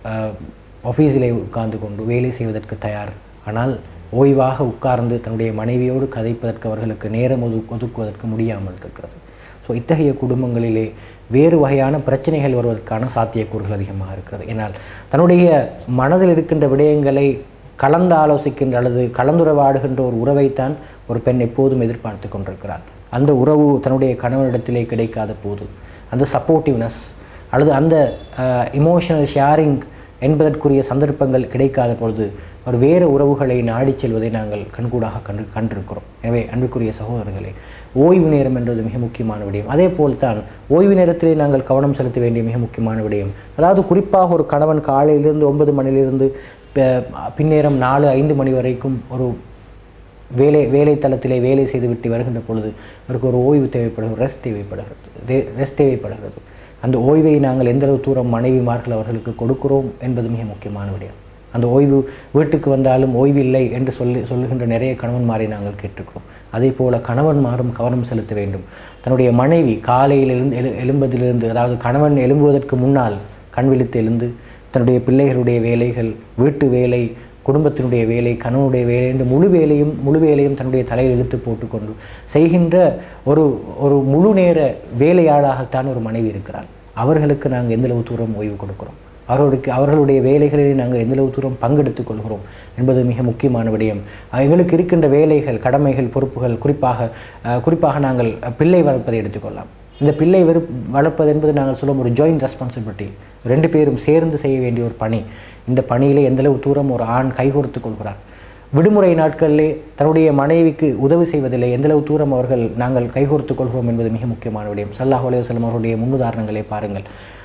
ஆஃபீஸிலே உட்கார்ந்து கொண்டு வேலை செய்வதற்கு தயார் ஆனால் ஓய்வாக உட்கார்ந்து தன்னுடைய மனைவியோடு கதைப்பதற்கு அவர்களுக்கு நேரம் ஒது ஒதுக்குவதற்கு முடியாமல் இருக்கிறது ஸோ இத்தகைய குடும்பங்களிலே வேறு வகையான பிரச்சனைகள் வருவதற்கான சாத்தியக்கூறுகள் அதிகமாக இருக்கிறது ஏனால் தன்னுடைய மனதில் இருக்கின்ற விடயங்களை கலந்து ஆலோசிக்கின்ற அல்லது கலந்துரைவாடுகின்ற ஒரு உறவைத்தான் ஒரு பெண் எப்போதும் எதிர்பார்த்து கொண்டிருக்கிறார் அந்த உறவு தன்னுடைய கணவனிடத்திலே கிடைக்காத போது அந்த சப்போர்ட்டிவ்னஸ் அல்லது அந்த இமோஷனல் ஷேரிங் என்பதற்குரிய சந்தர்ப்பங்கள் கிடைக்காத பொழுது ஒரு வேறு உறவுகளை நாடிச் செல்வதை நாங்கள் கண்கூடாக கண்டு கண்டிருக்கிறோம் எனவே அன்புக்குரிய சகோதரர்களே ஓய்வு நேரம் என்பது மிக முக்கியமான விடயம் அதே போல்தான் ஓய்வு நேரத்திலே நாங்கள் கவனம் செலுத்த வேண்டிய மிக முக்கியமான விடயம் அதாவது குறிப்பாக ஒரு கணவன் காலையிலிருந்து ஒன்பது மணியிலிருந்து ப- பின்னேரம் நாலு ஐந்து மணி வரைக்கும் ஒரு வேலை வேலை தளத்திலே வேலை செய்துவிட்டு வருகின்ற பொழுது அவருக்கு ஒரு ஓய்வு தேவைப்படுகிறது ரெஸ்ட் தேவைப்படுகிறது ரெஸ்ட் தேவைப்படுகிறது அந்த ஓய்வை நாங்கள் எந்த அளவு தூரம் மனைவிமார்கள் அவர்களுக்கு கொடுக்கிறோம் என்பது மிக முக்கியமான விடயம் அந்த ஓய்வு வீட்டுக்கு வந்தாலும் ஓய்வு இல்லை என்று சொல்லி சொல்லுகின்ற நிறைய கணவன்மாரை நாங்கள் கேட்டிருக்கிறோம் அதே போல கணவன்மாரும் கவனம் செலுத்த வேண்டும் தன்னுடைய மனைவி காலையில் எழுந்து எழு எழும்பதிலிருந்து அதாவது கணவன் எழும்புவதற்கு முன்னால் கண் விழித்து எழுந்து தன்னுடைய பிள்ளைகளுடைய வேலைகள் வீட்டு வேலை குடும்பத்தினுடைய வேலை கணவனுடைய வேலை என்று முழு வேலையும் முழு வேலையும் தன்னுடைய தலையில் இழுத்து போட்டுக்கொண்டு செய்கின்ற ஒரு ஒரு முழு நேர வேலையாளாகத்தான் ஒரு மனைவி இருக்கிறார் அவர்களுக்கு நாங்கள் எந்தளவு தூரம் ஓய்வு கொடுக்கிறோம் அவர்களுக்கு அவர்களுடைய வேலைகளில் நாங்கள் எந்தளவு தூரம் பங்கெடுத்துக் கொள்கிறோம் என்பது மிக முக்கியமான விடயம் அஹ் எங்களுக்கு இருக்கின்ற வேலைகள் கடமைகள் பொறுப்புகள் குறிப்பாக அஹ் குறிப்பாக நாங்கள் பிள்ளை வளர்ப்பதை எடுத்துக்கொள்ளலாம் இந்த பிள்ளை வெறு வளர்ப்பது என்பது நாங்கள் சொல்லும் ஒரு ஜாயிண்ட் ரெஸ்பான்சிபிலிட்டி ரெண்டு பேரும் சேர்ந்து செய்ய வேண்டிய ஒரு பணி இந்த பணியிலே எந்தளவு தூரம் ஒரு ஆண் கைகோர்த்து கொள்கிறார் விடுமுறை நாட்களிலே தன்னுடைய மனைவிக்கு உதவி செய்வதில்லை எந்தளவு தூரம் அவர்கள் நாங்கள் கைகோர்த்துக் கொள்கிறோம் என்பது மிக முக்கியமான விடயம் சல்லாஹ் அலையுஸ்லம் அவருடைய முன்னுதாரணங்களை பாருங்கள்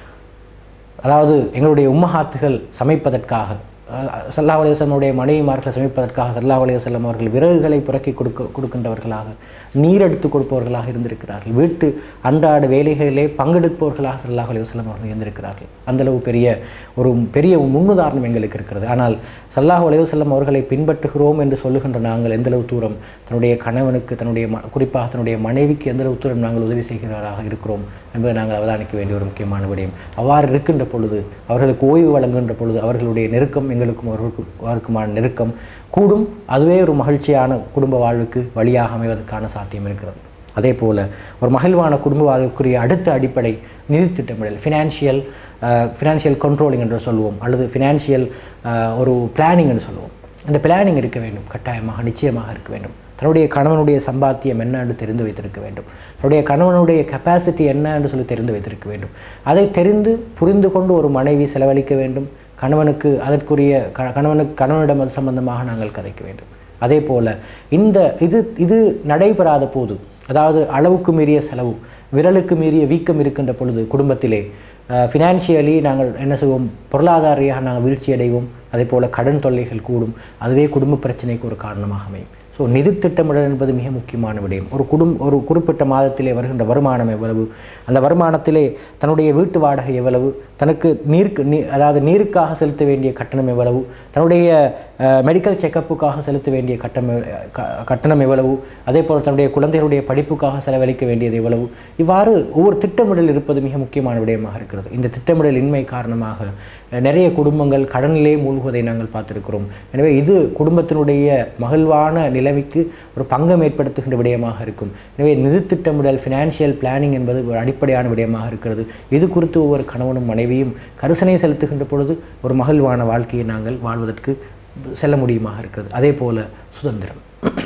அதாவது எங்களுடைய உம்மஹாத்துகள் சமைப்பதற்காக சல்லா அலையுடைய மனைவிமார்களை சமைப்பதற்காக சல்லா அலையுசல்லம் அவர்கள் விறகுகளை புறக்கி கொடுக்க கொடுக்கின்றவர்களாக நீர் எடுத்து கொடுப்பவர்களாக இருந்திருக்கிறார்கள் வீட்டு அன்றாட வேலைகளிலே பங்கெடுப்பவர்களாக சல்லா அலையுசல்லம் அவர்கள் இருந்திருக்கிறார்கள் அந்தளவு பெரிய ஒரு பெரிய முன்னுதாரணம் எங்களுக்கு இருக்கிறது ஆனால் சல்லாஹ் அலையுசல்லம் அவர்களை பின்பற்றுகிறோம் என்று சொல்லுகின்ற நாங்கள் எந்தளவு தூரம் தன்னுடைய கணவனுக்கு தன்னுடைய ம குறிப்பாக தன்னுடைய மனைவிக்கு எந்தளவு தூரம் நாங்கள் உதவி செய்கிறவராக இருக்கிறோம் என்பதை நாங்கள் அவதானிக்க வேண்டிய ஒரு முக்கியமான விடயம் அவ்வாறு இருக்கின்ற பொழுது அவர்களுக்கு ஓய்வு வழங்குகின்ற பொழுது அவர்களுடைய நெருக்கம் எங்களுக்கும் அவர்களுக்கு அவருக்குமான நெருக்கம் கூடும் அதுவே ஒரு மகிழ்ச்சியான குடும்ப வாழ்வுக்கு வழியாக அமைவதற்கான சாத்தியம் இருக்கிறது அதே போல் ஒரு மகிழ்வான குடும்ப வாழ்வுக்குரிய அடுத்த அடிப்படை நிதி திட்டமிடல் ஃபினான்ஷியல் ஃபினான்ஷியல் கண்ட்ரோலிங் என்று சொல்லுவோம் அல்லது ஃபினான்ஷியல் ஒரு பிளானிங் என்று சொல்லுவோம் அந்த பிளானிங் இருக்க வேண்டும் கட்டாயமாக நிச்சயமாக இருக்க வேண்டும் தன்னுடைய கணவனுடைய சம்பாத்தியம் என்ன என்று தெரிந்து வைத்திருக்க வேண்டும் தன்னுடைய கணவனுடைய கெப்பாசிட்டி என்ன என்று சொல்லி தெரிந்து வைத்திருக்க வேண்டும் அதை தெரிந்து புரிந்து கொண்டு ஒரு மனைவி செலவழிக்க வேண்டும் கணவனுக்கு அதற்குரிய க கணவனுக்கு கணவனிடம் அது சம்பந்தமாக நாங்கள் கதைக்க வேண்டும் அதே போல் இந்த இது இது நடைபெறாத போது அதாவது அளவுக்கு மீறிய செலவு விரலுக்கு மீறிய வீக்கம் இருக்கின்ற பொழுது குடும்பத்திலே ஃபினான்ஷியலி நாங்கள் என்ன செய்வோம் பொருளாதார ரீதியாக நாங்கள் வீழ்ச்சி அடைவோம் அதே போல் கடன் தொல்லைகள் கூடும் அதுவே குடும்ப பிரச்சனைக்கு ஒரு காரணமாக அமையும் ஸோ நிதி திட்டமிடல் என்பது மிக முக்கியமான விடயம் ஒரு குடும் ஒரு குறிப்பிட்ட மாதத்திலே வருகின்ற வருமானம் எவ்வளவு அந்த வருமானத்திலே தன்னுடைய வீட்டு வாடகை எவ்வளவு தனக்கு நீருக்கு நீ அதாவது நீருக்காக செலுத்த வேண்டிய கட்டணம் எவ்வளவு தன்னுடைய மெடிக்கல் செக்கப்புக்காக செலுத்த வேண்டிய கட்டணம் எவ்- க- கட்டணம் எவ்வளவு அதே போல் தன்னுடைய குழந்தைகளுடைய படிப்புக்காக செலவழிக்க வேண்டியது எவ்வளவு இவ்வாறு ஒவ்வொரு திட்டமிடல் இருப்பது மிக முக்கியமான விடயமாக இருக்கிறது இந்த திட்டமிடல் இன்மை காரணமாக அஹ், நிறைய குடும்பங்கள் கடனிலே மூழ்குவதை நாங்கள் பார்த்திருக்கிறோம் எனவே இது குடும்பத்தினுடைய மகிழ்வான நிலைமைக்கு ஒரு பங்கம் ஏற்படுத்துகின்ற விடயமாக இருக்கும் எனவே நிதி திட்டமிடல் ஃபினான்ஷியல் பிளானிங் என்பது ஒரு அடிப்படையான விடயமாக இருக்கிறது இது குறித்து ஒவ்வொரு கணவனும் மனைவியும் கரிசனை செலுத்துகின்ற பொழுது ஒரு மகிழ்வான வாழ்க்கையை நாங்கள் வாழ்வதற்கு செல்ல முடியுமாக இருக்கிறது அதே போல சுதந்திரம்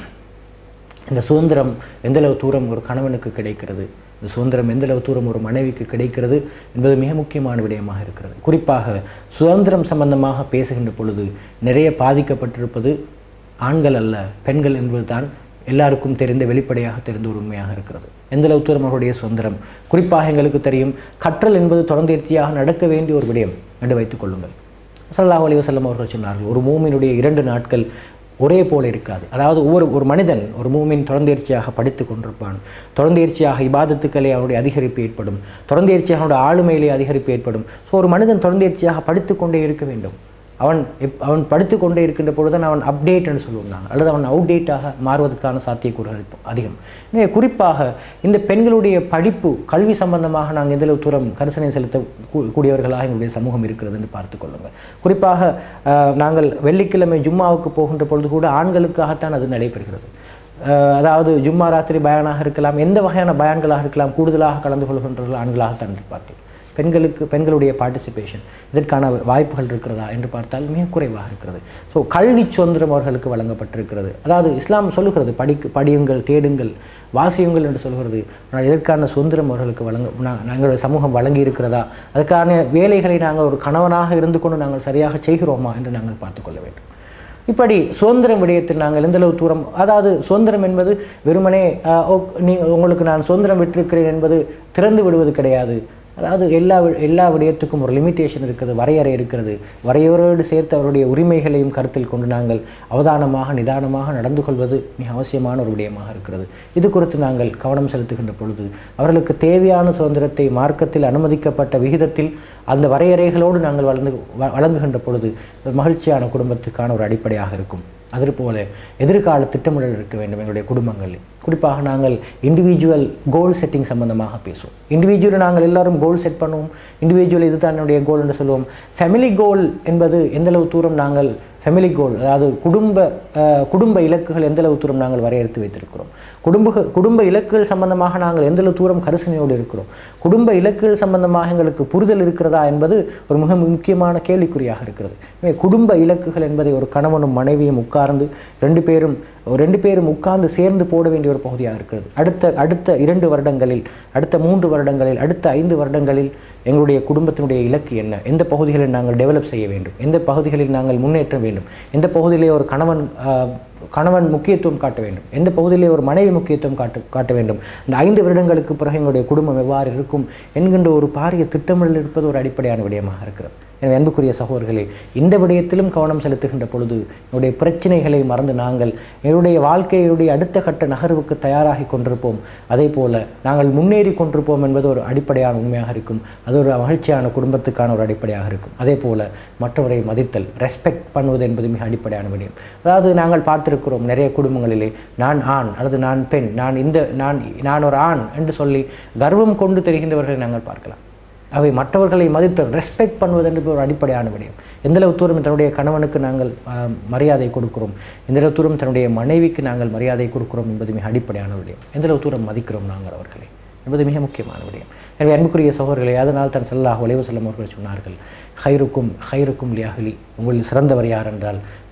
இந்த சுதந்திரம் எந்தளவு தூரம் ஒரு கணவனுக்கு கிடைக்கிறது இந்த சுதந்திரம் எந்தளவு தூரம் ஒரு மனைவிக்கு கிடைக்கிறது என்பது மிக முக்கியமான விடயமாக இருக்கிறது குறிப்பாக சுதந்திரம் சம்பந்தமாக பேசுகின்ற பொழுது நிறைய பாதிக்கப்பட்டிருப்பது ஆண்கள் அல்ல பெண்கள் என்பதுதான் எல்லாருக்கும் தெரிந்த வெளிப்படையாக தெரிந்த ஒரு உண்மையாக இருக்கிறது எந்தளவு தூரம் அவருடைய சுதந்திரம் குறிப்பாக எங்களுக்கு தெரியும் கற்றல் என்பது தொடர்ந்தேர்ச்சியாக நடக்க வேண்டிய ஒரு விடயம் என்று வைத்துக் கொள்ளுங்கள் ஸல்லல்லாஹு அலைஹி வஸல்லம் அவர்கள் சொன்னார்கள் ஒரு மூமினுடைய இரண்டு நாட்கள் ஒரே போல இருக்காது அதாவது ஒவ்வொரு ஒரு மனிதன் ஒரு மூமின் தொடர்ந்தேர்ச்சியாக படித்து கொண்டிருப்பான் தொடர்ந்தேர்ச்சியாக இபாதத்துக்களே அவருடைய அதிகரிப்பு ஏற்படும் தொடர்ந்தேர்ச்சியாக அவனுடைய ஆளுமையிலே அதிகரிப்பு ஏற்படும் ஸோ ஒரு மனிதன் தொடர்ந்தேர்ச்சியாக படித்து கொண்டே இருக்க வேண்டும் அவன் எப் அவன் படித்து கொண்டே இருக்கின்ற பொழுதுதான் அவன் அப்டேட் என்று சொல்லுவாங்க அல்லது அவன் அவுடேட்டாக மாறுவதற்கான சாத்தியக்கூறுகள் இப்போ அதிகம் எனவே குறிப்பாக இந்த பெண்களுடைய படிப்பு கல்வி சம்பந்தமாக நாங்கள் எந்தளவு தூரம் கரிசனை செலுத்த கூ- கூடியவர்களாக எங்களுடைய சமூகம் இருக்கிறது என்று பார்த்து கொள்ளுங்கள் குறிப்பாக அஹ், நாங்கள் வெள்ளிக்கிழமை ஜும்மாவுக்கு போகின்ற பொழுது கூட ஆண்களுக்காகத்தான் அது நடைபெறுகிறது அஹ், அதாவது ஜும்மா ராத்திரி பயானாக இருக்கலாம் எந்த வகையான பயான்களாக இருக்கலாம் கூடுதலாக கலந்து கொள்கின்றவர்கள் ஆண்களாகத்தான் இருப்பார்கள் பெண்களுக்கு பெண்களுடைய பார்ட்டிசிபேஷன் இதற்கான வாய்ப்புகள் இருக்கிறதா என்று பார்த்தால் மிக குறைவாக இருக்கிறது ஸோ கல்வி சுதந்திரம் அவர்களுக்கு வழங்கப்பட்டிருக்கிறது அதாவது இஸ்லாம் சொல்லுகிறது படிக்கு படியுங்கள் தேடுங்கள் வாசியுங்கள் என்று சொல்கிறது ஆனால் இதற்கான சுதந்திரம் அவர்களுக்கு வழங்க நா- எங்களுடைய சமூகம் வழங்கி இருக்கிறதா அதுக்கான வேலைகளை நாங்கள் ஒரு கணவனாக இருந்து கொண்டு நாங்கள் சரியாக செய்கிறோமா என்று நாங்கள் பார்த்துக்கொள்ள வேண்டும் இப்படி சுதந்திரம் விடயத்தில் நாங்கள் எந்தளவு தூரம் அதாவது சுதந்திரம் என்பது வெறுமனே ஆஹ், ஓ- நீ உங்களுக்கு நான் சுதந்திரம் விட்டிருக்கிறேன் என்பது திறந்து விடுவது கிடையாது அதாவது எல்லா வி- எல்லா விடயத்துக்கும் ஒரு லிமிட்டேஷன் இருக்கிறது வரையறை இருக்கிறது வரையறையோடு சேர்த்து அவருடைய உரிமைகளையும் கருத்தில் கொண்டு நாங்கள் அவதானமாக நிதானமாக நடந்து கொள்வது மிக அவசியமான ஒரு விடயமாக இருக்கிறது இது குறித்து நாங்கள் கவனம் செலுத்துகின்ற பொழுது அவர்களுக்கு தேவையான சுதந்திரத்தை மார்க்கத்தில் அனுமதிக்கப்பட்ட விகிதத்தில் அந்த வரையறைகளோடு நாங்கள் வளர்ந்து வ- வழங்குகின்ற பொழுது ஒரு மகிழ்ச்சியான குடும்பத்துக்கான ஒரு அடிப்படையாக இருக்கும் அதுபோல எதிர்கால திட்டமிடல் இருக்க வேண்டும் எங்களுடைய குடும்பங்களில் குறிப்பாக நாங்கள் இண்டிவிஜுவல் கோல் செட்டிங் சம்பந்தமாக பேசுவோம் இண்டிவிஜுவல் நாங்கள் எல்லாரும் கோல் செட் பண்ணுவோம் இண்டிவிஜுவல் இதுதான் என்னுடைய கோல் என்று சொல்லுவோம் ஃபேமிலி கோல் என்பது எந்தளவு தூரம் நாங்கள் ஃபேமிலி கோல் அதாவது குடும்ப அஹ், குடும்ப இலக்குகள் எந்தளவு தூரம் நாங்கள் வரையறுத்து வைத்திருக்கிறோம் குடும்ப குடும்ப இலக்குகள் சம்பந்தமாக நாங்கள் எந்தளவு தூரம் கரிசனையோடு இருக்கிறோம் குடும்ப இலக்குகள் சம்பந்தமாக எங்களுக்கு புரிதல் இருக்கிறதா என்பது ஒரு மிக முக்கியமான கேள்விக்குறியாக இருக்கிறது எனவே குடும்ப இலக்குகள் என்பதை ஒரு கணவனும் மனைவியும் உட்கார்ந்து ரெண்டு பேரும் ஒரு ரெண்டு பேரும் உட்கார்ந்து சேர்ந்து போட வேண்டிய ஒரு பகுதியாக இருக்கிறது அடுத்த அடுத்த இரண்டு வருடங்களில் அடுத்த மூன்று வருடங்களில் அடுத்த ஐந்து வருடங்களில் எங்களுடைய குடும்பத்தினுடைய இலக்கு என்ன எந்த பகுதிகளில் நாங்கள் டெவலப் செய்ய வேண்டும் எந்த பகுதிகளில் நாங்கள் முன்னேற்ற வேண்டும் எந்த பகுதியிலே ஒரு கணவன் ஆஹ், கணவன் முக்கியத்துவம் காட்ட வேண்டும் எந்த பகுதியிலே ஒரு மனைவி முக்கியத்துவம் காட்ட காட்ட வேண்டும் இந்த ஐந்து வருடங்களுக்கு பிறகு எங்களுடைய குடும்பம் எவ்வாறு இருக்கும் என்கின்ற ஒரு பாரிய திட்டமிடல் இருப்பது ஒரு அடிப்படையான விடயமாக இருக்கிறது எனவே அன்புக்குரிய சகோதரர்களே இந்த விடயத்திலும் கவனம் செலுத்துகின்ற பொழுது என்னுடைய பிரச்சனைகளை மறந்து நாங்கள் என்னுடைய வாழ்க்கையுடைய அடுத்த கட்ட நகர்வுக்கு தயாராகி கொண்டிருப்போம் அதே போல நாங்கள் முன்னேறி கொண்டிருப்போம் என்பது ஒரு அடிப்படையான உண்மையாக இருக்கும் அது ஒரு மகிழ்ச்சியான குடும்பத்துக்கான ஒரு அடிப்படையாக இருக்கும் அதே போல மற்றவரை மதித்தல் ரெஸ்பெக்ட் பண்ணுவது என்பது மிக அடிப்படையான விடயம் அதாவது நாங்கள் பார்த்திருக்கிறோம் நிறைய குடும்பங்களிலே நான் ஆண் அல்லது நான் பெண் நான் இந்த நான் நான் ஒரு ஆண் என்று சொல்லி கர்வம் கொண்டு தெரிகின்றவர்களை நாங்கள் பார்க்கலாம் அவை மற்றவர்களை மதித்து ரெஸ்பெக்ட் பண்ணுவது என்பது ஒரு அடிப்படையான விடயம் எந்தளவு தூரம் தன்னுடைய கணவனுக்கு நாங்கள் ஆஹ், மரியாதை கொடுக்கிறோம் எந்தளவு தூரம் தன்னுடைய மனைவிக்கு நாங்கள் மரியாதை கொடுக்கிறோம் என்பது மிக அடிப்படையான விடயம் எந்தளவு தூரம் மதிக்கிறோம் நாங்கள் அவர்களை என்பது மிக முக்கியமான விடயம் எனவே அன்புக்குரிய சகோதரர்களே அதனால் தான் ஸல்லல்லாஹு அலைஹி வஸல்லம் அவர்கள் சொன்னார்கள் ஹைருக்கும் ஹைருக்கும் லியாஹலி உங்களில் சிறந்தவர் யார் என்றால்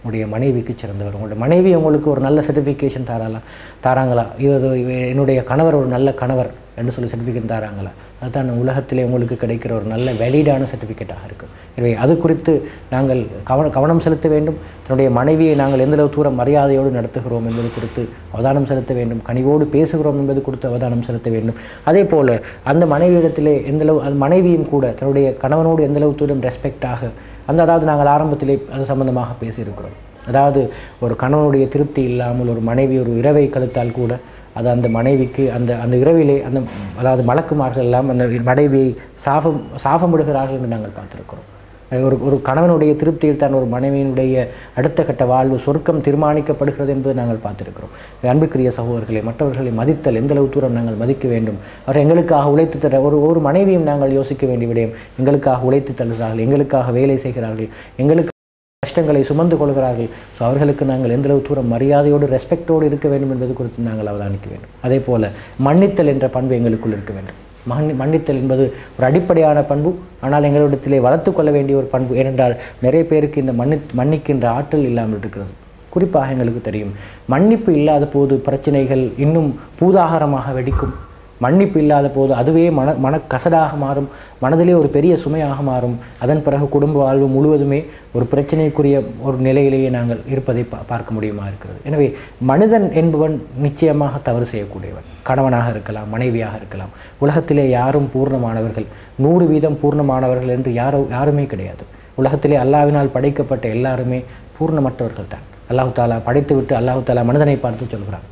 உங்களுடைய மனைவிக்கு சிறந்தவர் உங்களுடைய மனைவி உங்களுக்கு ஒரு நல்ல சர்டிஃபிகேஷன் தாராளா தாராங்களா இது இவ- என்னுடைய கணவர் ஒரு நல்ல கணவர் என்று சொல்லி சர்டிஃபிகேட் தாராங்களா அதுதான் உலகத்திலே உங்களுக்கு கிடைக்கிற ஒரு நல்ல வேலிடான சர்டிஃபிகேட்டாக இருக்கும் எனவே அது குறித்து நாங்கள் கவன கவனம் செலுத்த வேண்டும் தன்னுடைய மனைவியை நாங்கள் எந்தளவு தூரம் மரியாதையோடு நடத்துகிறோம் என்பது குறித்து அவதானம் செலுத்த வேண்டும் கனிவோடு பேசுகிறோம் என்பது குறித்து அவதானம் செலுத்த வேண்டும் அதே போல் அந்த மனைவியிடத்திலே எந்தளவு அந்த மனைவியும் கூட தன்னுடைய கணவனோடு எந்தளவு தூரம் ரெஸ்பெக்டாக அந்த அதாவது நாங்கள் ஆரம்பத்திலே அது சம்பந்தமாக பேசியிருக்கிறோம் அதாவது ஒரு கணவனுடைய திருப்தி இல்லாமல் ஒரு மனைவி ஒரு இரவை கழுத்தால் கூட அது அந்த மனைவிக்கு அந்த அந்த இரவிலே அந்த அதாவது மலக்குமார்கள் எல்லாம் அந்த மனைவியை சாபம் சாபமிடுகிறார்கள் என்று நாங்கள் பார்த்திருக்கிறோம் ஒரு ஒரு கணவனுடைய திருப்தியில் தான் ஒரு மனைவியினுடைய அடுத்த கட்ட வாழ்வு சொர்க்கம் தீர்மானிக்கப்படுகிறது என்பதை நாங்கள் பார்த்திருக்கிறோம் அன்புக்குரிய சகோதரர்களை மற்றவர்களை மதித்தல் எந்த அளவு தூரம் நாங்கள் மதிக்க வேண்டும் அவர் எங்களுக்காக உழைத்து தர ஒரு ஒரு மனைவியும் நாங்கள் யோசிக்க வேண்டிய விடயம் எங்களுக்காக உழைத்து தருகிறார்கள் எங்களுக்காக வேலை செய்கிறார்கள் எங்களுக்கு கஷ்டங்களை சுமந்து கொள்கிறார்கள் ஸோ அவர்களுக்கு நாங்கள் எந்தளவு தூரம் மரியாதையோடு ரெஸ்பெக்டோடு இருக்க வேண்டும் என்பது குறித்து நாங்கள் அவதானிக்க வேண்டும் அதே போல மன்னித்தல் என்ற பண்பு எங்களுக்குள் இருக்க வேண்டும் மன்னி மன்னித்தல் என்பது ஒரு அடிப்படையான பண்பு ஆனால் எங்களிடத்திலே வளர்த்து கொள்ள வேண்டிய ஒரு பண்பு ஏனென்றால் நிறைய பேருக்கு இந்த மன்னி மன்னிக்கின்ற ஆற்றல் இல்லாமல் இருக்கிறது குறிப்பாக எங்களுக்கு தெரியும் மன்னிப்பு இல்லாத போது பிரச்சனைகள் இன்னும் பூதாகாரமாக வெடிக்கும் மன்னிப்பு இல்லாத போது அதுவே மன மனக்கசடாக மாறும் மனதிலே ஒரு பெரிய சுமையாக மாறும் அதன் பிறகு குடும்ப வாழ்வு முழுவதுமே ஒரு பிரச்சனைக்குரிய ஒரு நிலையிலேயே நாங்கள் இருப்பதை பா பார்க்க முடியுமா இருக்கிறது எனவே மனிதன் என்பவன் நிச்சயமாக தவறு செய்யக்கூடியவன் கணவனாக இருக்கலாம் மனைவியாக இருக்கலாம் உலகத்திலே யாரும் பூர்ணமானவர்கள் நூறு வீதம் பூர்ணமானவர்கள் என்று யாரோ யாருமே கிடையாது உலகத்திலே அல்லாவினால் படைக்கப்பட்ட எல்லாருமே பூர்ணமற்றவர்கள் தான் அல்லாஹு தாலா படைத்துவிட்டு அல்லாஹு தாலா மனிதனை பார்த்து சொல்கிறான்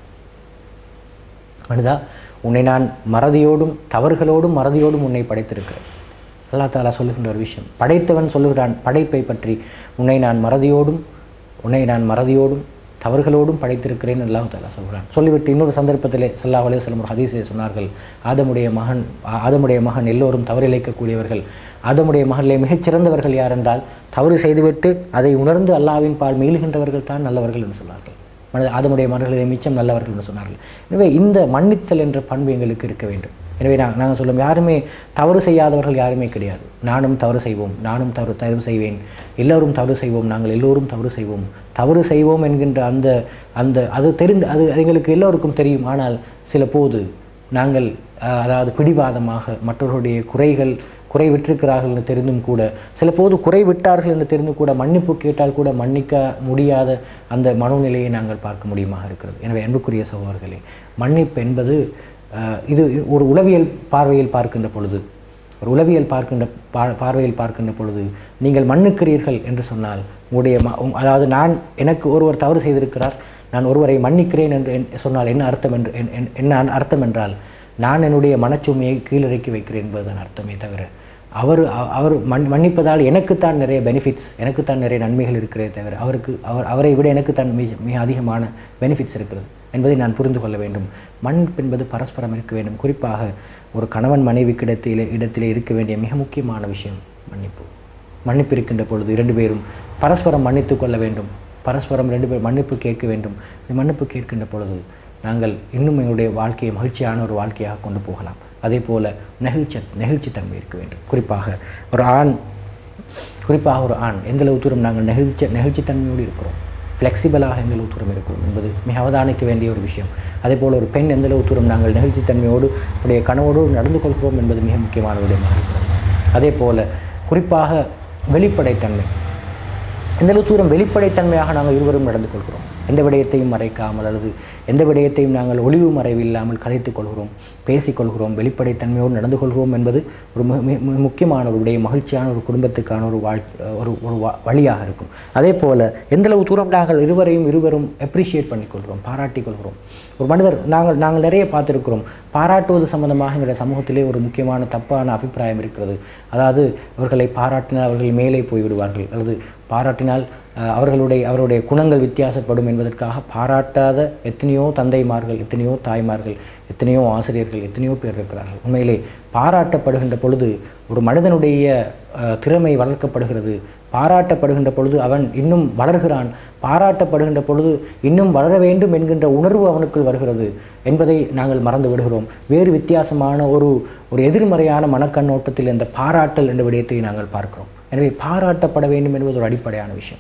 மனிதா உன்னை நான் மறதியோடும் தவறுகளோடும் மறதியோடும் உன்னை படைத்திருக்கிறேன் அல்லா தாலா சொல்லுகின்ற ஒரு விஷயம் படைத்தவன் சொல்லுகிறான் படைப்பை பற்றி உன்னை நான் மறதியோடும் உன்னை நான் மறதியோடும் தவறுகளோடும் படைத்திருக்கிறேன் அல்லாஹு தாலா சொல்கிறான் சொல்லிவிட்டு இன்னொரு சந்தர்ப்பத்திலே சல்லாஹ் அலையம் ஒரு ஹதீஸை சொன்னார்கள் ஆதமுடைய மகன் ஆ- ஆதமுடைய மகன் எல்லோரும் தவறிழைக்கக்கூடியவர்கள் ஆதமுடைய மகனிலே மிகச்சிறந்தவர்கள் யார் என்றால் தவறு செய்துவிட்டு அதை உணர்ந்து அல்லாவின் பால் மீளுகின்றவர்கள் தான் நல்லவர்கள் என்று சொன்னார்கள் மனித ஆதமுடைய மன்னர்களை மிச்சம் நல்லவர்கள் என்று சொன்னார்கள் எனவே இந்த மன்னித்தல் என்ற பண்பு எங்களுக்கு இருக்க வேண்டும் எனவே நான் நாங்கள் சொல்லும் யாருமே தவறு செய்யாதவர்கள் யாருமே கிடையாது நானும் தவறு செய்வோம் நானும் தவறு தவறு செய்வேன் எல்லோரும் தவறு செய்வோம் நாங்கள் எல்லோரும் தவறு செய்வோம் தவறு செய்வோம் என்கின்ற அந்த அந்த அது தெரிந்து அது அது எங்களுக்கு எல்லோருக்கும் தெரியும் ஆனால் சில போது நாங்கள் அஹ், அதாவது பிடிவாதமாக மற்றவர்களுடைய குறைகள் குறை விட்டிருக்கிறார்கள் என்று தெரிந்தும் கூட சில போது குறை விட்டார்கள் என்று தெரிந்து கூட மன்னிப்பு கேட்டால் கூட மன்னிக்க முடியாத அந்த மனோநிலையை நாங்கள் பார்க்க முடியுமாக இருக்கிறது எனவே அன்புக்குரிய சகோதரர்களே மன்னிப்பு என்பது அஹ், இது ஒரு உளவியல் பார்வையில் பார்க்கின்ற பொழுது ஒரு உளவியல் பார்க்கின்ற பா பார்வையில் பார்க்கின்ற பொழுது நீங்கள் மன்னிக்கிறீர்கள் என்று சொன்னால் உங்களுடைய ம உம், அதாவது நான் எனக்கு ஒருவர் தவறு செய்திருக்கிறார் நான் ஒருவரை மன்னிக்கிறேன் என்று என்- சொன்னால் என்ன அர்த்தம் என்று என்- என்- என்ன அர்த்தம் என்றால் நான் என்னுடைய மனச்சுமையை கீழிறக்கி வைக்கிறேன் என்பதுதான் அர்த்தமே தவிர அவர் அ- அவர் மன் மன்னிப்பதால் எனக்குத்தான் நிறைய பெனிஃபிட்ஸ் எனக்குத்தான் நிறைய நன்மைகள் இருக்கிறதே தவிர அவருக்கு அவர் அவரை விட எனக்குத்தான் மிக மிக அதிகமான பெனிஃபிட்ஸ் இருக்கிறது என்பதை நான் புரிந்து கொள்ள வேண்டும் மன்னிப்பு என்பது பரஸ்பரம் இருக்க வேண்டும் குறிப்பாக ஒரு கணவன் மனைவிக்கு இடத்திலே இடத்திலே இருக்க வேண்டிய மிக முக்கியமான விஷயம் மன்னிப்பு மன்னிப்பு இருக்கின்ற பொழுது இரண்டு பேரும் பரஸ்பரம் மன்னித்து கொள்ள வேண்டும் பரஸ்பரம் ரெண்டு பேர் மன்னிப்பு கேட்க வேண்டும் இந்த மன்னிப்பு கேட்கின்ற பொழுது நாங்கள் இன்னும் எங்களுடைய வாழ்க்கையை மகிழ்ச்சியான ஒரு வாழ்க்கையாக கொண்டு போகலாம் அதே போல் நெகிழ்ச்சி நெகிழ்ச்சித்தன்மை இருக்க வேண்டும் குறிப்பாக ஒரு ஆண் குறிப்பாக ஒரு ஆண் எந்த அளவு தூரம் நாங்கள் நெகிழ்ச்சி நெகிழ்ச்சித்தன்மையோடு இருக்கிறோம் ஃப்ளெக்சிபிளாக எந்த அளவு தூரம் இருக்கிறோம் என்பது மிக அவதானிக்க வேண்டிய ஒரு விஷயம் அதே போல் ஒரு பெண் எந்த அளவு தூரம் நாங்கள் நெகிழ்ச்சித்தன்மையோடு உடைய கனவோடு நடந்து கொள்கிறோம் என்பது மிக முக்கியமான விடயமாக இருக்கிறது அதே போல் குறிப்பாக வெளிப்படைத்தன்மை எந்த அளவு தூரம் வெளிப்படைத்தன்மையாக நாங்கள் இருவரும் நடந்து கொள்கிறோம் எந்த விடயத்தையும் மறைக்காமல் அல்லது எந்த விடயத்தையும் நாங்கள் ஒளிவு மறைவு இல்லாமல் கதைத்துக் கொள்கிறோம் பேசிக்கொள்கிறோம் வெளிப்படைத்தன்மையோடு நடந்து கொள்கிறோம் என்பது ஒரு மிக மிக மிக முக்கியமான ஒரு விடயம் மகிழ்ச்சியான ஒரு குடும்பத்துக்கான ஒரு வாழ் ஒரு ஒரு வ- வழியாக இருக்கும் அதே போல் எந்த அளவு தூரம் நாங்கள் இருவரையும் இருவரும் அப்ரிஷியேட் பண்ணிக்கொள்கிறோம் பாராட்டிக் கொள்கிறோம் ஒரு மனிதர் நாங்கள் நாங்கள் நிறைய பார்த்திருக்கிறோம் பாராட்டுவது சம்பந்தமாக எங்களுடைய சமூகத்திலே ஒரு முக்கியமான தப்பான அபிப்பிராயம் இருக்கிறது அதாவது அவர்களை பாராட்டினால் அவர்கள் மேலே போய்விடுவார்கள் அல்லது பாராட்டினால் அஹ், அவர்களுடைய அவருடைய குணங்கள் வித்தியாசப்படும் என்பதற்காக பாராட்டாத எத்தனையோ தந்தைமார்கள் எத்தனையோ தாய்மார்கள் எத்தனையோ ஆசிரியர்கள் எத்தனையோ பேர் இருக்கிறார்கள் உண்மையிலே பாராட்டப்படுகின்ற பொழுது ஒரு மனிதனுடைய அஹ், திறமை வளர்க்கப்படுகிறது பாராட்டப்படுகின்ற பொழுது அவன் இன்னும் வளர்கிறான் பாராட்டப்படுகின்ற பொழுது இன்னும் வளர வேண்டும் என்கின்ற உணர்வு அவனுக்குள் வருகிறது என்பதை நாங்கள் மறந்து விடுகிறோம் வேறு வித்தியாசமான ஒரு ஒரு எதிர்மறையான மனக்கண்ணோட்டத்தில் இந்த பாராட்டல் என்ற விடயத்தை நாங்கள் பார்க்கிறோம் எனவே பாராட்டப்பட வேண்டும் என்பது ஒரு அடிப்படையான விஷயம்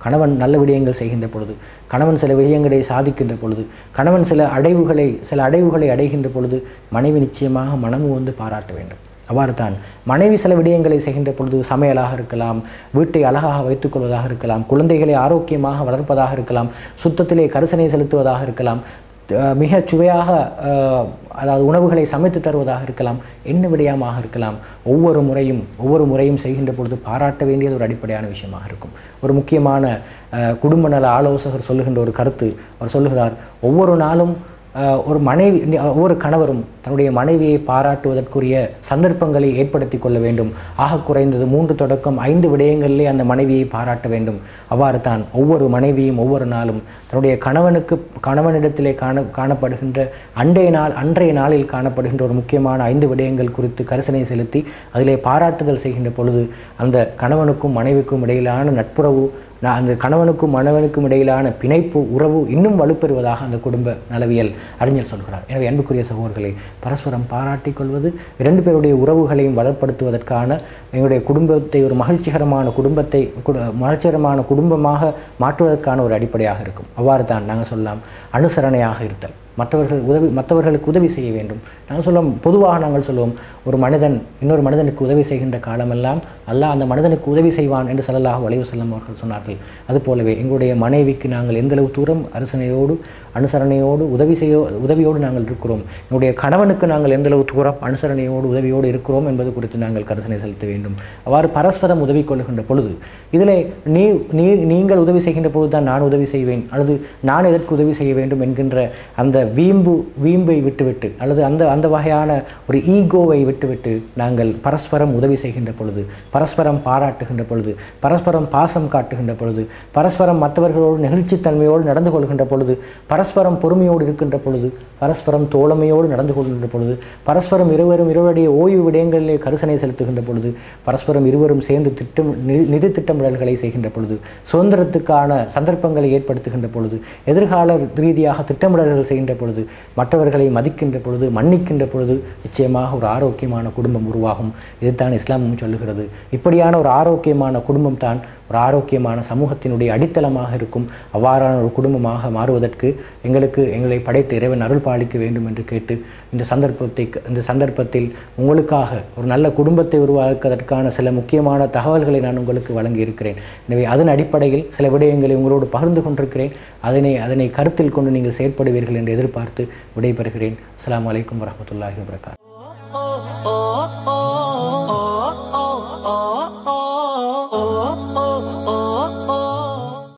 கணவன் நல்ல விடயங்கள் செய்கின்ற பொழுது கணவன் சில விடயங்களை சாதிக்கின்ற பொழுது கணவன் சில அடைவுகளை சில அடைவுகளை அடைகின்ற பொழுது மனைவி நிச்சயமாக மனமு வந்து பாராட்ட வேண்டும் அவ்வாறு தான் மனைவி சில விடயங்களை செய்கின்ற பொழுது சமையலாக இருக்கலாம் வீட்டை அழகாக வைத்துக்கொள்வதாக இருக்கலாம் குழந்தைகளை ஆரோக்கியமாக வளர்ப்பதாக இருக்கலாம் சுத்தத்திலே கரிசனை செலுத்துவதாக இருக்கலாம் அஹ் மிக சுவையாக அஹ், அதாவது உணவுகளை சமைத்து தருவதாக இருக்கலாம் என்ன விடயமாக இருக்கலாம் ஒவ்வொரு முறையும் ஒவ்வொரு முறையும் செய்கின்ற பொழுது பாராட்ட வேண்டியது ஒரு அடிப்படையான விஷயமாக இருக்கும் ஒரு முக்கியமான அஹ், குடும்ப நல ஆலோசகர் சொல்லுகின்ற ஒரு கருத்து அவர் சொல்லுகிறார் ஒவ்வொரு நாளும் அஹ், ஒரு மனைவி நி- ஒவ்வொரு கணவரும் தன்னுடைய மனைவியை பாராட்டுவதற்குரிய சந்தர்ப்பங்களை ஏற்படுத்தி கொள்ள வேண்டும் ஆக குறைந்தது மூன்று தொடக்கம் ஐந்து விடயங்களிலே அந்த மனைவியை பாராட்ட வேண்டும் அவ்வாறு தான் ஒவ்வொரு மனைவியும் ஒவ்வொரு நாளும் தன்னுடைய கணவனுக்கு கணவனிடத்திலே காண காணப்படுகின்ற அன்றைய நாள் அன்றைய நாளில் காணப்படுகின்ற ஒரு முக்கியமான ஐந்து விடயங்கள் குறித்து கரிசனை செலுத்தி அதிலே பாராட்டுதல் செய்கின்ற பொழுது அந்த கணவனுக்கும் மனைவிக்கும் இடையிலான நட்புறவு நான் அந்த கணவனுக்கும் மணவனுக்கும் இடையிலான பிணைப்பு உறவு இன்னும் வலுப்பெறுவதாக அந்த குடும்ப நலவியல் அறிஞர் சொல்கிறார் எனவே அன்புக்குரிய சகோதரர்களை பரஸ்பரம் பாராட்டிக் கொள்வது இரண்டு பேருடைய உறவுகளையும் வளப்படுத்துவதற்கான எங்களுடைய குடும்பத்தை ஒரு மகிழ்ச்சிகரமான குடும்பத்தை குடு- மகிழ்ச்சிகரமான குடும்பமாக மாற்றுவதற்கான ஒரு அடிப்படையாக இருக்கும் அவ்வாறு தான் நாங்கள் சொல்லலாம் அனுசரணையாக இருத்தல் மற்றவர்கள் உதவி மற்றவர்களுக்கு உதவி செய்ய வேண்டும் நாங்கள் சொல்லுவோம் பொதுவாக நாங்கள் சொல்லுவோம் ஒரு மனிதன் இன்னொரு மனிதனுக்கு உதவி செய்கின்ற காலமெல்லாம் அல்லாஹ் அந்த மனிதனுக்கு உதவி செய்வான் என்று ஸல்லல்லாஹு அலைஹி வஸல்லம் அவர்கள் சொன்னார்கள் அதுபோலவே எங்களுடைய மனைவிக்கு நாங்கள் எந்தளவு தூரம் அரசனையோடு அனுசரணையோடு உதவி செய்ய உதவியோடு நாங்கள் இருக்கிறோம் எங்களுடைய கணவனுக்கு நாங்கள் எந்தளவு தூரம் அனுசரணையோடு உதவியோடு இருக்கிறோம் என்பது குறித்து நாங்கள் கரிசனை செலுத்த வேண்டும் அவ்வாறு பரஸ்பரம் உதவி கொள்கின்ற பொழுது இதிலே நீ நீ நீங்கள் உதவி செய்கின்ற பொழுது தான் நான் உதவி செய்வேன் அல்லது நான் எதற்கு உதவி செய்ய வேண்டும் என்கின்ற அந்த வீம்பு வீம்பை விட்டுவிட்டு அல்லது அந்த அந்த வகையான ஒரு ஈகோவை விட்டுவிட்டு நாங்கள் பரஸ்பரம் உதவி செய்கின்ற பொழுது பரஸ்பரம் பாராட்டுகின்ற பொழுது பரஸ்பரம் பாசம் காட்டுகின்ற பொழுது பரஸ்பரம் மற்றவர்களோடு நெகிழ்ச்சித்தன்மையோடு நடந்து கொள்கின்ற பொழுது பரஸ்பரம் பொறுமையோடு இருக்கின்ற பொழுது பரஸ்பரம் தோழமையோடு நடந்து கொள்கின்ற பொழுது பரஸ்பரம் இருவரும் இருவருடைய ஓய்வு விடயங்களிலே கரிசனை செலுத்துகின்ற பொழுது பரஸ்பரம் இருவரும் சேர்ந்து திட்டம் நி- நிதி திட்டமிடல்களை செய்கின்ற பொழுது சுதந்திரத்துக்கான சந்தர்ப்பங்களை ஏற்படுத்துகின்ற பொழுது எதிர்கால ரீதியாக திட்டமிடல்கள் செய்கின்ற பொழுது மற்றவர்களை மதிக்கின்ற பொழுது மன்னிக்கின்ற பொழுது நிச்சயமாக ஒரு ஆரோக்கியமான குடும்பம் உருவாகும் இதுதான் இஸ்லாமும் சொல்லுகிறது இப்படியான ஒரு ஆரோக்கியமான குடும்பம் தான் ஒரு ஆரோக்கியமான சமூகத்தினுடைய அடித்தளமாக இருக்கும் அவ்வாறான ஒரு குடும்பமாக மாறுவதற்கு எங்களுக்கு எங்களை படைத்த இறைவன் அருள் பாலிக்க வேண்டும் என்று கேட்டு இந்த சந்தர்ப்பத்தை இந்த சந்தர்ப்பத்தில் உங்களுக்காக ஒரு நல்ல குடும்பத்தை உருவாக்குவதற்கான சில முக்கியமான தகவல்களை நான் உங்களுக்கு வழங்கி இருக்கிறேன் எனவே அதன் அடிப்படையில் சில விடயங்களை உங்களோடு பகிர்ந்து கொண்டிருக்கிறேன் அதனை அதனை கருத்தில் கொண்டு நீங்கள் செயற்படுவீர்கள் என்று எதிர்பார்த்து விடைபெறுகிறேன் அஸ்ஸலாமு அலைக்கும் வரஹ்மத்துல்லாஹி வபரகாத்துஹு oh, oh, oh.